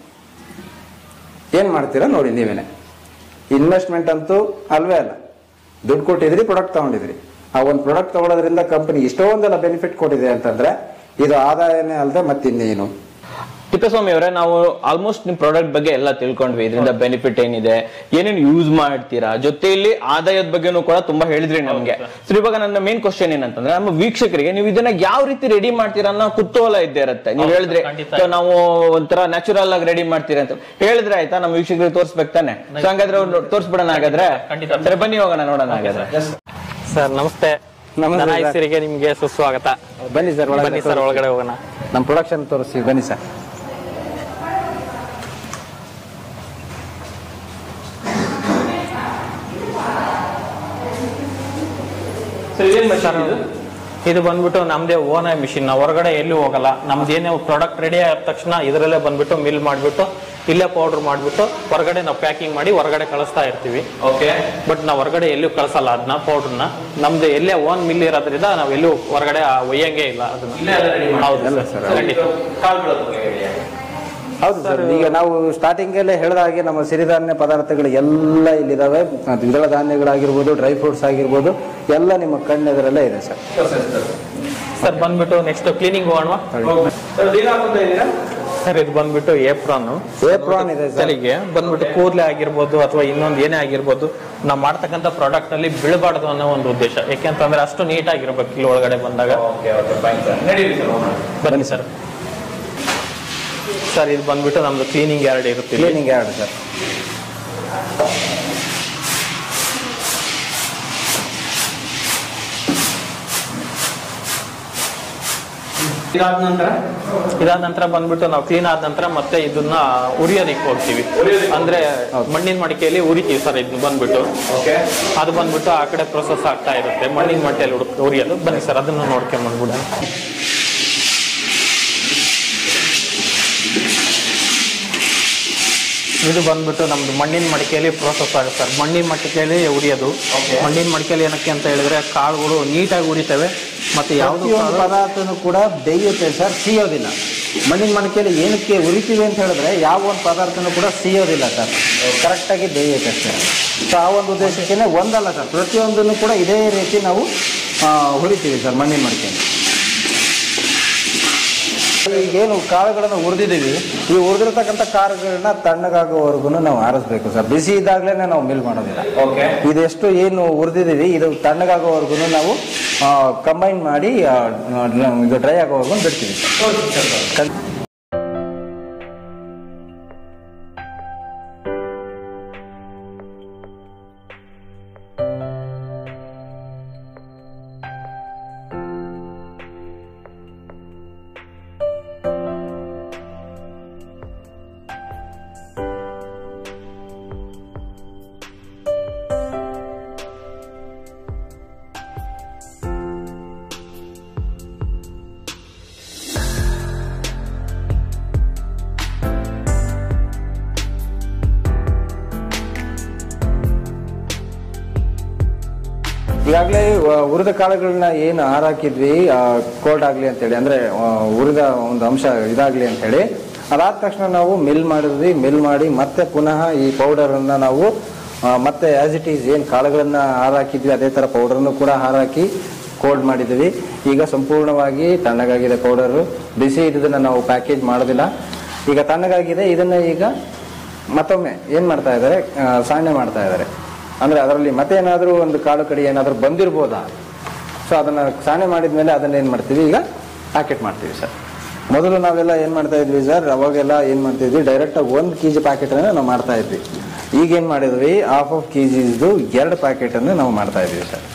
S6: ಏನ್ ಮಾಡ್ತೀರಾ ನೋಡಿ ನೀವೇನೆ ಇನ್ವೆಸ್ಟ್ಮೆಂಟ್ ಅಂತೂ ಅಲ್ವೇ ಅಲ್ಲ ದುಡ್ಡು ಕೊಟ್ಟಿದ್ರಿ ಪ್ರಾಡಕ್ಟ್ ತಗೊಂಡಿದ್ರಿ ಆ ಒಂದು ಪ್ರಾಡಕ್ಟ್ ತಗೊಳ್ಳೋದ್ರಿಂದ ಕಂಪನಿ ಇಷ್ಟೊಂದೆಲ್ಲ ಬೆನಿಫಿಟ್ ಕೊಟ್ಟಿದೆ ಅಂತಂದ್ರೆ ಇದು ಆದಾಯನೇ ಅಲ್ಲದೆ ಮತ್ತಿನ್ನೇನು
S1: ತಿಪ್ಪೇಸ್ವಾಮಿ ಅವರೇ ನಾವು ಆಲ್ಮೋಸ್ಟ್ ನಿಮ್ ಪ್ರಾಡಕ್ಟ್ ಬಗ್ಗೆ ಎಲ್ಲ ತಿಳ್ಕೊಂಡ್ವಿ ಇದರಿಂದ ಬೆನಿಫಿಟ್ ಏನಿದೆ ಏನೇನು ಯೂಸ್ ಮಾಡ್ತೀರಾ ಜೊತೆಯಲ್ಲಿ ಆದಾಯದ ಬಗ್ಗೆನೂ ಕೂಡ ತುಂಬಾ ಹೇಳಿದ್ರಿ ನಮ್ಗೆ ಸೊ ಇವಾಗ ನನ್ನ ಮೇನ್ ಕ್ವಶನ್ ಏನಂತಂದ್ರೆ ನಮ್ಮ ವೀಕ್ಷಕರಿಗೆ ನೀವು ಇದನ್ನ ಯಾವ ರೀತಿ ರೆಡಿ ಮಾಡ್ತೀರಾ ಅನ್ನೋ ಕುತೂಹಲ ಇದ್ದೇ ಇರುತ್ತೆ ನೀವು
S2: ಹೌದು,
S1: ಹೇಳಿದ್ರೆ
S2: ಖಂಡಿತ.
S1: ಸೊ ನಾವು ಒಂಥರ ನ್ಯಾಚುರಲ್ ಆಗಿ ರೆಡಿ ಮಾಡ್ತೀರಾ ಅಂತ ಹೇಳಿದ್ರೆ ಆಯ್ತಾ ನಮ್ಮ ವೀಕ್ಷಕರಿಗೆ ತೋರ್ಸ್ಬೇಕು ತಾನೆ ಸೊ ಹಂಗಾದ್ರೆ ಅವ್ರು ತೋರ್ಸ್ಬಿಡೋಣ ಹಾಗಾದ್ರೆ
S2: ಖಂಡಿತ.
S1: ಸರಿ ಬನ್ನಿ ಹೋಗೋಣ ನೋಡೋಣ ಹಾಗಾದ್ರೆ
S2: ಸರ್ ನಮಸ್ತೆ
S6: ನಮಸ್ತೆ
S2: ದನ
S6: ಸರ್.
S2: ಹೆಸರಿಗೆ ನಿಮ್ಗೆ ಸುಸ್ವಾಗತ
S6: ಬನ್ನಿ ಸರ್
S2: ಬನ್ನಿ ಸರ್ ಒಳಗಡೆ ಹೋಗೋಣ
S6: ನಮ್ಮ ಪ್ರೊಡಕ್ಷನ್ ತೋರಿಸಿ ಬನ್ನಿ ಸರ್
S1: ಸರ್ ಇದೇನ್ machine ಇದು?
S2: ಇದು ಬಂದ್ಬಿಟ್ಟು ನಮ್ದೇ ಓನ್ ಮಿಷಿನ್ ನಾವು ಹೊರಗಡೆ ಎಲ್ಲಿ ಹೋಗಲ್ಲ ನಮ್ದು ಏನೇ ಪ್ರಾಡಕ್ಟ್ ರೆಡಿ ಆದ ತಕ್ಷಣ ಇದರಲ್ಲೇ ಬಂದ್ಬಿಟ್ಟು ಮಿಲ್ ಮಾಡ್ಬಿಟ್ಟು ಇಲ್ಲೇ ಪೌಡರ್ ಮಾಡ್ಬಿಟ್ಟು ಹೊರಗಡೆ ನಾವು ಪ್ಯಾಕಿಂಗ್ ಮಾಡಿ ಹೊರಗಡೆ ಕಳಿಸ್ತಾ ಇರ್ತೀವಿ
S1: ಓಕೆ
S2: ಬಟ್ ನಾವು ಹೊರಗಡೆ ಎಲ್ಲೂ ಕಳ್ಸಲ್ಲ ಅದನ್ನ ಪೌಡರ್ನ ನಮ್ದು ಎಲ್ಲೇ ಓನ್ ಮಿಲ್ ಇರೋದ್ರಿಂದ ನಾವು ಎಲ್ಲೂ ಹೊರಗಡೆ ಆ ಒಯ್ಯಂಗೆ ಇಲ್ಲ ಅದನ್ನ ಹೌದು ಸರ್ ಖಂಡಿತ
S6: ಹೌದು ಸರ್ ಈಗ ನಾವು ಸ್ಟಾರ್ಟಿಂಗ್ ಅಲ್ಲೇ ಹೇಳಿದ ಹಾಗೆ ನಮ್ಮ ಸಿರಿಧಾನ್ಯ ಪದಾರ್ಥಗಳು ಎಲ್ಲ ಇಲ್ಲಿದಾವೆ ಅದು ದ್ವಿದಳ ಧಾನ್ಯಗಳಾಗಿರ್ಬೋದು ಡ್ರೈ ಫ್ರೂಟ್ಸ್ ಆಗಿರ್ಬೋದು ಎಲ್ಲ ನಿಮ್ಮ ಕಣ್ಣೆದರಲ್ಲೇ ಇದೆ ಸರ್
S2: ಸರ್ ಬಂದ್ಬಿಟ್ಟು ನೆಕ್ಸ್ಟ್ ಕ್ಲೀನಿಂಗ್ ಹೋಗೋಣ ಸರ್ ಇದು ಬಂದ್ಬಿಟ್ಟು ಏಪ್ರಾನ್
S6: ಏಪ್ರಾನ್ ಇದೆ ಸರ್
S2: ತಲೆಗೆ ಬಂದ್ಬಿಟ್ಟು ಕೂದಲೆ ಆಗಿರ್ಬೋದು ಅಥವಾ ಇನ್ನೊಂದು ಏನೇ ಆಗಿರ್ಬೋದು ನಾವು ಮಾಡ್ತಕ್ಕಂಥ ಪ್ರಾಡಕ್ಟ್ ಅಲ್ಲಿ ಬೀಳಬಾರ್ದು ಅನ್ನೋ ಒಂದು ಉದ್ದೇಶ ಯಾಕೆಂತಂದ್ರೆ ಅಷ್ಟು ನೀಟ್ ಆಗಿರ್ಬೇಕು ಇಲ್ಲಿ ಒಳಗಡೆ ಬಂದಾಗ ಬನ್ನಿ ಸರ್ ಸರ್ ಇದು ಬಂದ್ಬಿಟ್ಟು ನಮ್ದು ಕ್ಲೀನಿಂಗ್ ಯಾರ್ಡ್ ಇರುತ್ತೆ ಇಲ್ಲಿ.
S6: ಕ್ಲೀನಿಂಗ್ ಯಾರ್ಡ್ ಸರ್
S1: ಇದಾದ ನಂತರ
S2: ಇದಾದ ನಂತರ ಬಂದ್ಬಿಟ್ಟು ನಾವು ಕ್ಲೀನ್ ಆದ ನಂತರ ಮತ್ತೆ ಇದನ್ನ ಉರಿಯೋದಕ್ಕೆ ಹೋಗ್ತೀವಿ ಅಂದ್ರೆ ಮಣ್ಣಿನ ಮಡಿಕೆಯಲ್ಲಿ ಉರಿತೀವಿ ಸರ್ ಇದನ್ನ ಬಂದ್ಬಿಟ್ಟು
S1: ಓಕೆ
S2: ಅದು ಬಂದ್ಬಿಟ್ಟು ಆ ಕಡೆ ಪ್ರೊಸೆಸ್ ಆಗ್ತಾ ಇರುತ್ತೆ ಮಣ್ಣಿನ ಮಟ್ಟೆಯಲ್ಲಿ ಹುಡುಕ್ ಉರಿಯೋದು ಬನ್ನಿ ಸರ್ ಅದನ್ನು ನೋಡ್ಕೊಂಡ್ ಬಂದ್ಬಿಡೋಣ ಇದು ಬಂದ್ಬಿಟ್ಟು ನಮ್ದು ಮಣ್ಣಿನ ಮಡಿಕೆಯಲ್ಲಿ ಪ್ರೋಸೆಸ್ ಆಗುತ್ತೆ ಸರ್ ಮಣ್ಣಿನ ಮಡಿಕೆಯಲ್ಲಿ ಉರಿಯೋದು ಮಣ್ಣಿನ ಮಡಿಕೆಯಲ್ಲಿ ಏನಕ್ಕೆ ಅಂತ ಹೇಳಿದ್ರೆ ಕಾಳುಗಳು ನೀಟಾಗಿ ಉರಿತವೆ ಮತ್ತೆ ಯಾವುದು
S6: ಪ್ರತಿಯೊಂದು ಪದಾರ್ಥನೂ ಕೂಡ ಬೇಯುತ್ತೆ ಸರ್ ಸಿಯೋದಿಲ್ಲ ಮಣ್ಣಿನ ಮಡಿಕೆಯಲ್ಲಿ ಏನಕ್ಕೆ ಉರಿತೀವಿ ಅಂತ ಹೇಳಿದ್ರೆ ಯಾವ ಒಂದು ಪದಾರ್ಥನೂ ಕೂಡ ಸಿಯೋದಿಲ್ಲ ಸರ್ ಕರೆಕ್ಟಾಗಿ ಬೇಯುತ್ತೆ ಅಷ್ಟೇ ಸೊ ಆ ಒಂದು ಉದ್ದೇಶಕ್ಕೆ ಒಂದಲ್ಲ ಸರ್ ಪ್ರತಿಯೊಂದನ್ನು ಕೂಡ ಇದೇ ರೀತಿ ನಾವು ಆ, ಹುರಿತೀವಿ ಸರ್ ಮಣ್ಣಿನ ಮಡಿಕೆಯಲ್ಲಿ ಈಗೇನು ಕಾಳುಗಳನ್ನು ಹುರಿದಿದ್ದೀವಿ ಈ ಹುರಿದಿರ್ತಕ್ಕಂಥ ಕಾಳುಗಳನ್ನ ತಣ್ಣಗಾಗುವವರೆಗೂ ನಾವು ಆರಿಸ್ಬೇಕು ಸರ್ ಬಿಸಿ ಇದ್ದಾಗಲೇ ನಾವು ಮಿಲ್ ಮಾಡೋದಿಲ್ಲ
S1: ಓಕೆ
S6: ಇದೆಷ್ಟು ಏನು ಹುರಿದಿದ್ದೀವಿ ಇದು ತಣ್ಣಗಾಗೋವರೆಗೂ ನಾವು ಕಂಬೈನ್ ಮಾಡಿ ಆ, ನ- ಇದು ಡ್ರೈ ಆಗೋವರೆಗೂ ಬಿಡ್ತೀವಿ ಸರ್ ಈಗಾಗಲೇ ಹುರಿದ ಕಾಳುಗಳನ್ನ ಏನು ಹಾರಾಕಿದ್ವಿ ಕೋಲ್ಡ್ ಆಗಲಿ ಅಂತೇಳಿ ಅಂದ್ರೆ ಆ, ಹುರಿದ ಒಂದು ಅಂಶ ಇದಾಗಲಿ ಅಂತೇಳಿ ಅದಾದ ತಕ್ಷಣ ನಾವು ಮಿಲ್ ಮಾಡಿದ್ವಿ ಮಿಲ್ ಮಾಡಿ ಮತ್ತೆ ಪುನಃ ಈ ಪೌಡರನ್ನ ನಾವು ಆ, ಮತ್ತೆ ಆಸ್ ಇಟ್ ಈಸ್ ಏನು ಕಾಳುಗಳನ್ನ ಹಾರಾಕಿದ್ವಿ ಅದೇ ಥರ ಪೌಡರ್ನು ಕೂಡ ಹಾರಾಕಿ ಕೋಲ್ಡ್ ಮಾಡಿದ್ವಿ ಈಗ ಸಂಪೂರ್ಣವಾಗಿ ತಣ್ಣಗಾಗಿದೆ ಪೌಡರು ಬಿಸಿ ಇದ್ದದನ್ನ ನಾವು ಪ್ಯಾಕೇಜ್ ಮಾಡೋದಿಲ್ಲ ಈಗ ತಣ್ಣಗಾಗಿದೆ ಇದನ್ನ ಈಗ ಮತ್ತೊಮ್ಮೆ ಏನ್ ಮಾಡ್ತಾ ಇದ್ದಾರೆ ಆ, ಸಾಣೆ ಮಾಡ್ತಾ ಇದ್ದಾರೆ ಅಂದ್ರೆ ಅದರಲ್ಲಿ ಮತ್ತೆ ಏನಾದರೂ ಒಂದು ಕಾಳು ಕಡಿ ಏನಾದರೂ ಬಂದಿರ್ಬೋದಾ ಸೊ ಅದನ್ನ ಸಾಣೆ ಮಾಡಿದ್ಮೇಲೆ ಅದನ್ನ ಏನ್ ಮಾಡ್ತೀವಿ ಈಗ ಪ್ಯಾಕೆಟ್ ಮಾಡ್ತೀವಿ ಸರ್ ಮೊದಲು ನಾವೆಲ್ಲ ಏನ್ ಮಾಡ್ತಾ ಇದ್ವಿ ಸರ್ ಅವಾಗೆಲ್ಲ ಏನ್ ಮಾಡ್ತಿದ್ವಿ ಡೈರೆಕ್ಟ್ ಆಗಿ ಒಂದು ಕೆಜಿ ಪ್ಯಾಕೆಟ್ ಅನ್ನ ನಾವು ಮಾಡ್ತಾ ಇದ್ವಿ ಈಗ ಏನ್ ಮಾಡಿದ್ವಿ ಹಾಫ್ ಆಫ್ ಕೆ ಜಿದು ಎರಡು ಪ್ಯಾಕೆಟ್ ಅನ್ನು ನಾವು ಮಾಡ್ತಾ ಇದ್ವಿ sir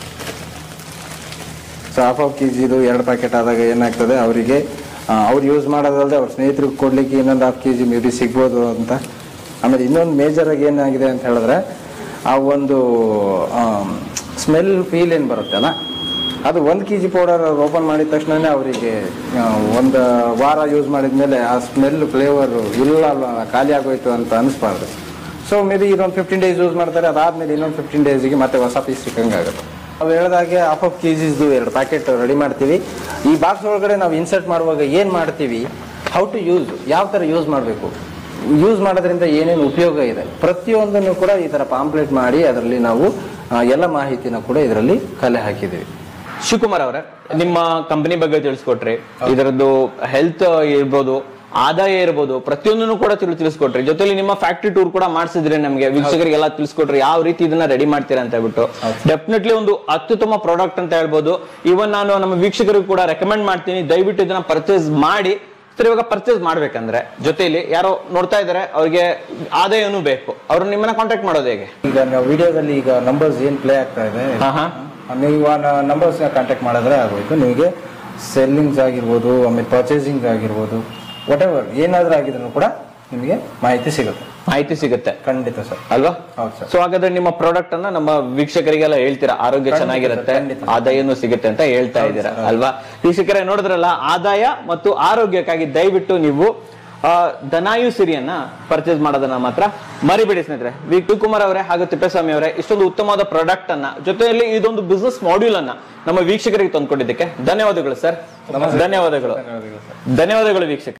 S6: so half of K ಜಿದು ಎರಡು ಪ್ಯಾಕೆಟ್ ಆದಾಗ ಏನಾಗ್ತದೆ ಅವರಿಗೆ ಅವ್ರು ಯೂಸ್ ಮಾಡೋದಲ್ಲದೆ ಅವ್ರ ಸ್ನೇಹಿತರಿಗೆ ಕೊಡ್ಲಿಕ್ಕೆ ಇನ್ನೊಂದು half K G maybe ಸಿಗ್ಬೋದು ಅಂತ ಆಮೇಲೆ ಇನ್ನೊಂದು ಮೇಜರ್ ಆಗಿ ಏನಾಗಿದೆ ಅಂತ ಹೇಳಿದ್ರೆ ಆ ಒಂದು ಸ್ಮೆಲ್ ಫೀಲ್ ಏನು ಬರುತ್ತಲ್ಲ ಅದು ಒಂದು ಕೆ ಜಿ ಪೌಡರ್ ಓಪನ್ ಮಾಡಿದ ತಕ್ಷಣನೇ ಅವರಿಗೆ ಒಂದು ವಾರ ಯೂಸ್ ಮಾಡಿದ್ಮೇಲೆ ಆ ಸ್ಮೆಲ್ ಫ್ಲೇವರ್ ಇಲ್ಲ ಅಲ್ವಾ, ಖಾಲಿ ಆಗೋಯ್ತು ಅಂತ ಅನಿಸ್ಬಾರ್ದು ಸೊ ಮೇ ಬಿ ಇದೊಂದು ಫಿಫ್ಟೀನ್ ಡೇಸ್ ಯೂಸ್ ಮಾಡ್ತಾರೆ ಅದಾದ್ಮೇಲೆ ಇನ್ನೊಂದು ಫಿಫ್ಟೀನ್ ಡೇಸ್ಗೆ ಮತ್ತೆ ಹೊಸ ಪೀಸ್ ಸಿಕ್ಕಂಗಾಗುತ್ತೆ ನಾವು ಹೇಳ್ದಾಗೆ ಹಾಫ್ ಆಫ್ ಕೆ ಜಿಸ್ದು ಎರಡು ಪ್ಯಾಕೆಟ್ ರೆಡಿ ಮಾಡ್ತೀವಿ ಈ ಬಾಕ್ಸ್ ಒಳಗಡೆ ನಾವು ಇನ್ಸರ್ಟ್ ಮಾಡುವಾಗ ಏನು ಮಾಡ್ತೀವಿ ಹೌ ಟು ಯೂಸ್ ಯಾವ ಥರ ಯೂಸ್ ಮಾಡಬೇಕು ಯೂಸ್ ಮಾಡೋದ್ರಿಂದ ಏನೇನು ಉಪಯೋಗ ಇದೆ ಪ್ರತಿಯೊಂದನ್ನು ಕೂಡ ಈ ಥರ ಪಾಂಪ್ಲೆಟ್ ಮಾಡಿ ಅದರಲ್ಲಿ ನಾವು ಆ, ಎಲ್ಲ ಮಾಹಿತಿನ ಕೂಡ ಇದರಲ್ಲಿ ಕಲೆ ಹಾಕಿದ್ದೀವಿ
S1: ಶಿವಕುಮಾರ್ ಅವರೇ ನಿಮ್ಮ ಕಂಪನಿ ಬಗ್ಗೆ ತಿಳಿಸ್ಕೊಟ್ರಿ ಇದರದ್ದು ಹೆಲ್ತ್ ಇರ್ಬೋದು ಆದಾಯ ಇರ್ಬೋದು ಪ್ರತಿಯೊಂದನ್ನು ಕೂಡ ತಿಳಿ ತಿಳಿಸ್ಕೊಟ್ರಿ ಜೊತೆಲಿ ನಿಮ್ಮ ಫ್ಯಾಕ್ಟ್ರಿ ಟೂರ್ ಕೂಡ ಮಾಡಿಸಿದ್ರಿ ನಮಗೆ ವೀಕ್ಷಕರಿಗೆಲ್ಲ ತಿಳಿಸ್ಕೊಟ್ರಿ ಯಾವ ರೀತಿ ಇದನ್ನ ರೆಡಿ ಮಾಡ್ತೀರಾ ಅಂತ ಹೇಳ್ಬಿಟ್ಟು ಡೆಫಿನೆಟ್ಲಿ ಒಂದು ಅತ್ಯುತ್ತಮ ಪ್ರಾಡಕ್ಟ್ ಅಂತ ಹೇಳ್ಬೋದು ಇವನ್ ನಾನು ನಮ್ಮ ವೀಕ್ಷಕರಿಗೂ ಕೂಡ ರೆಕಮೆಂಡ್ ಮಾಡ್ತೀನಿ ದಯವಿಟ್ಟು ಇದನ್ನ ಪರ್ಚೇಸ್ ಮಾಡಿ ಸರ್ ಇವಾಗ ಪರ್ಚೇಸ್ ಮಾಡ್ಬೇಕಂದ್ರೆ ಜೊತೆಲಿ ಯಾರೋ ನೋಡ್ತಾ ಇದಾರೆ ಅವ್ರಿಗೆ ಆದಾಯನೂ ಬೇಕು ಅವ್ರು ನಿಮ್ಮನ್ನ ಕಾಂಟ್ಯಾಕ್ಟ್ ಮಾಡೋದು ಹೇಗೆ
S6: ಈಗ ನಾವು ವಿಡಿಯೋದಲ್ಲಿ ಈಗ ನಂಬರ್ಸ್ ಏನು ಪ್ಲೇ ಆಗ್ತಾ ಇದೆ
S1: ಹಾ ಹಾ
S6: ನೀವು ಆ ನಂಬರ್ಸ್ ಕಾಂಟ್ಯಾಕ್ಟ್ ಮಾಡಿದ್ರೆ ಆಗೋಯ್ತು ನಿಮಗೆ ಸೆಲ್ಲಿಂಗ್ಸ್ ಆಗಿರ್ಬೋದು ಆಮೇಲೆ ಪರ್ಚೇಸಿಂಗ್ ಆಗಿರ್ಬೋದು ವಾಟ್ ಎವರ್ ಏನಾದರೂ ಆಗಿದ್ರು ಕೂಡ ನಿಮಗೆ ಮಾಹಿತಿ ಸಿಗುತ್ತೆ
S1: ಮಾಹಿತಿ ಸಿಗುತ್ತೆ
S6: ಖಂಡಿತ ಸರ್
S1: ಅಲ್ವಾ
S6: ಹೌದು ಸರ್.
S1: ಸೊ ಹಾಗಾದ್ರೆ ನಿಮ್ಮ ಪ್ರಾಡಕ್ಟ್ ಅನ್ನ ನಮ್ಮ ವೀಕ್ಷಕರಿಗೆಲ್ಲ ಹೇಳ್ತೀರಾ ಆರೋಗ್ಯ
S6: ಖಂಡಿತ
S1: ಚೆನ್ನಾಗಿರುತ್ತೆ
S6: ಸರ್, ಖಂಡಿತ ಸರ್.
S1: ಆದಾಯನೂ ಸಿಗುತ್ತೆ ಅಂತ ಹೇಳ್ತಾ ಇದ್ದೀರಾ ಅಲ್ವಾ ವೀಕ್ಷಕರೇ ನೋಡಿದ್ರಲ್ಲ ಆದಾಯ ಮತ್ತು ಆರೋಗ್ಯಕ್ಕಾಗಿ ದಯವಿಟ್ಟು ನೀವು ಆ, ದನಾಯು ಸಿರಿಯನ್ನ ಪರ್ಚೇಸ್ ಮಾಡೋದನ್ನ ಮಾತ್ರ ಮರಿಬೇಡಿ ಸ್ನೇಹಿತರೆ ವಿ ಕುಮಾರ್ ಅವರೇ ಹಾಗೂ ತಿಪ್ಪೇಸ್ವಾಮಿ ಅವರೇ ಇಷ್ಟೊಂದು ಉತ್ತಮವಾದ ಪ್ರಾಡಕ್ಟ್ ಅನ್ನ ಜೊತೆಯಲ್ಲಿ ಇದೊಂದು ಬಿಸ್ನೆಸ್ ಮಾಡ್ಯೂಲ್ ಅನ್ನ ನಮ್ಮ ವೀಕ್ಷಕರಿಗೆ ತಂದ್ಕೊಟ್ಟಿದ್ದಕ್ಕೆ ಧನ್ಯವಾದಗಳು ಸರ್ ಧನ್ಯವಾದಗಳು ಧನ್ಯವಾದಗಳು ವೀಕ್ಷಕ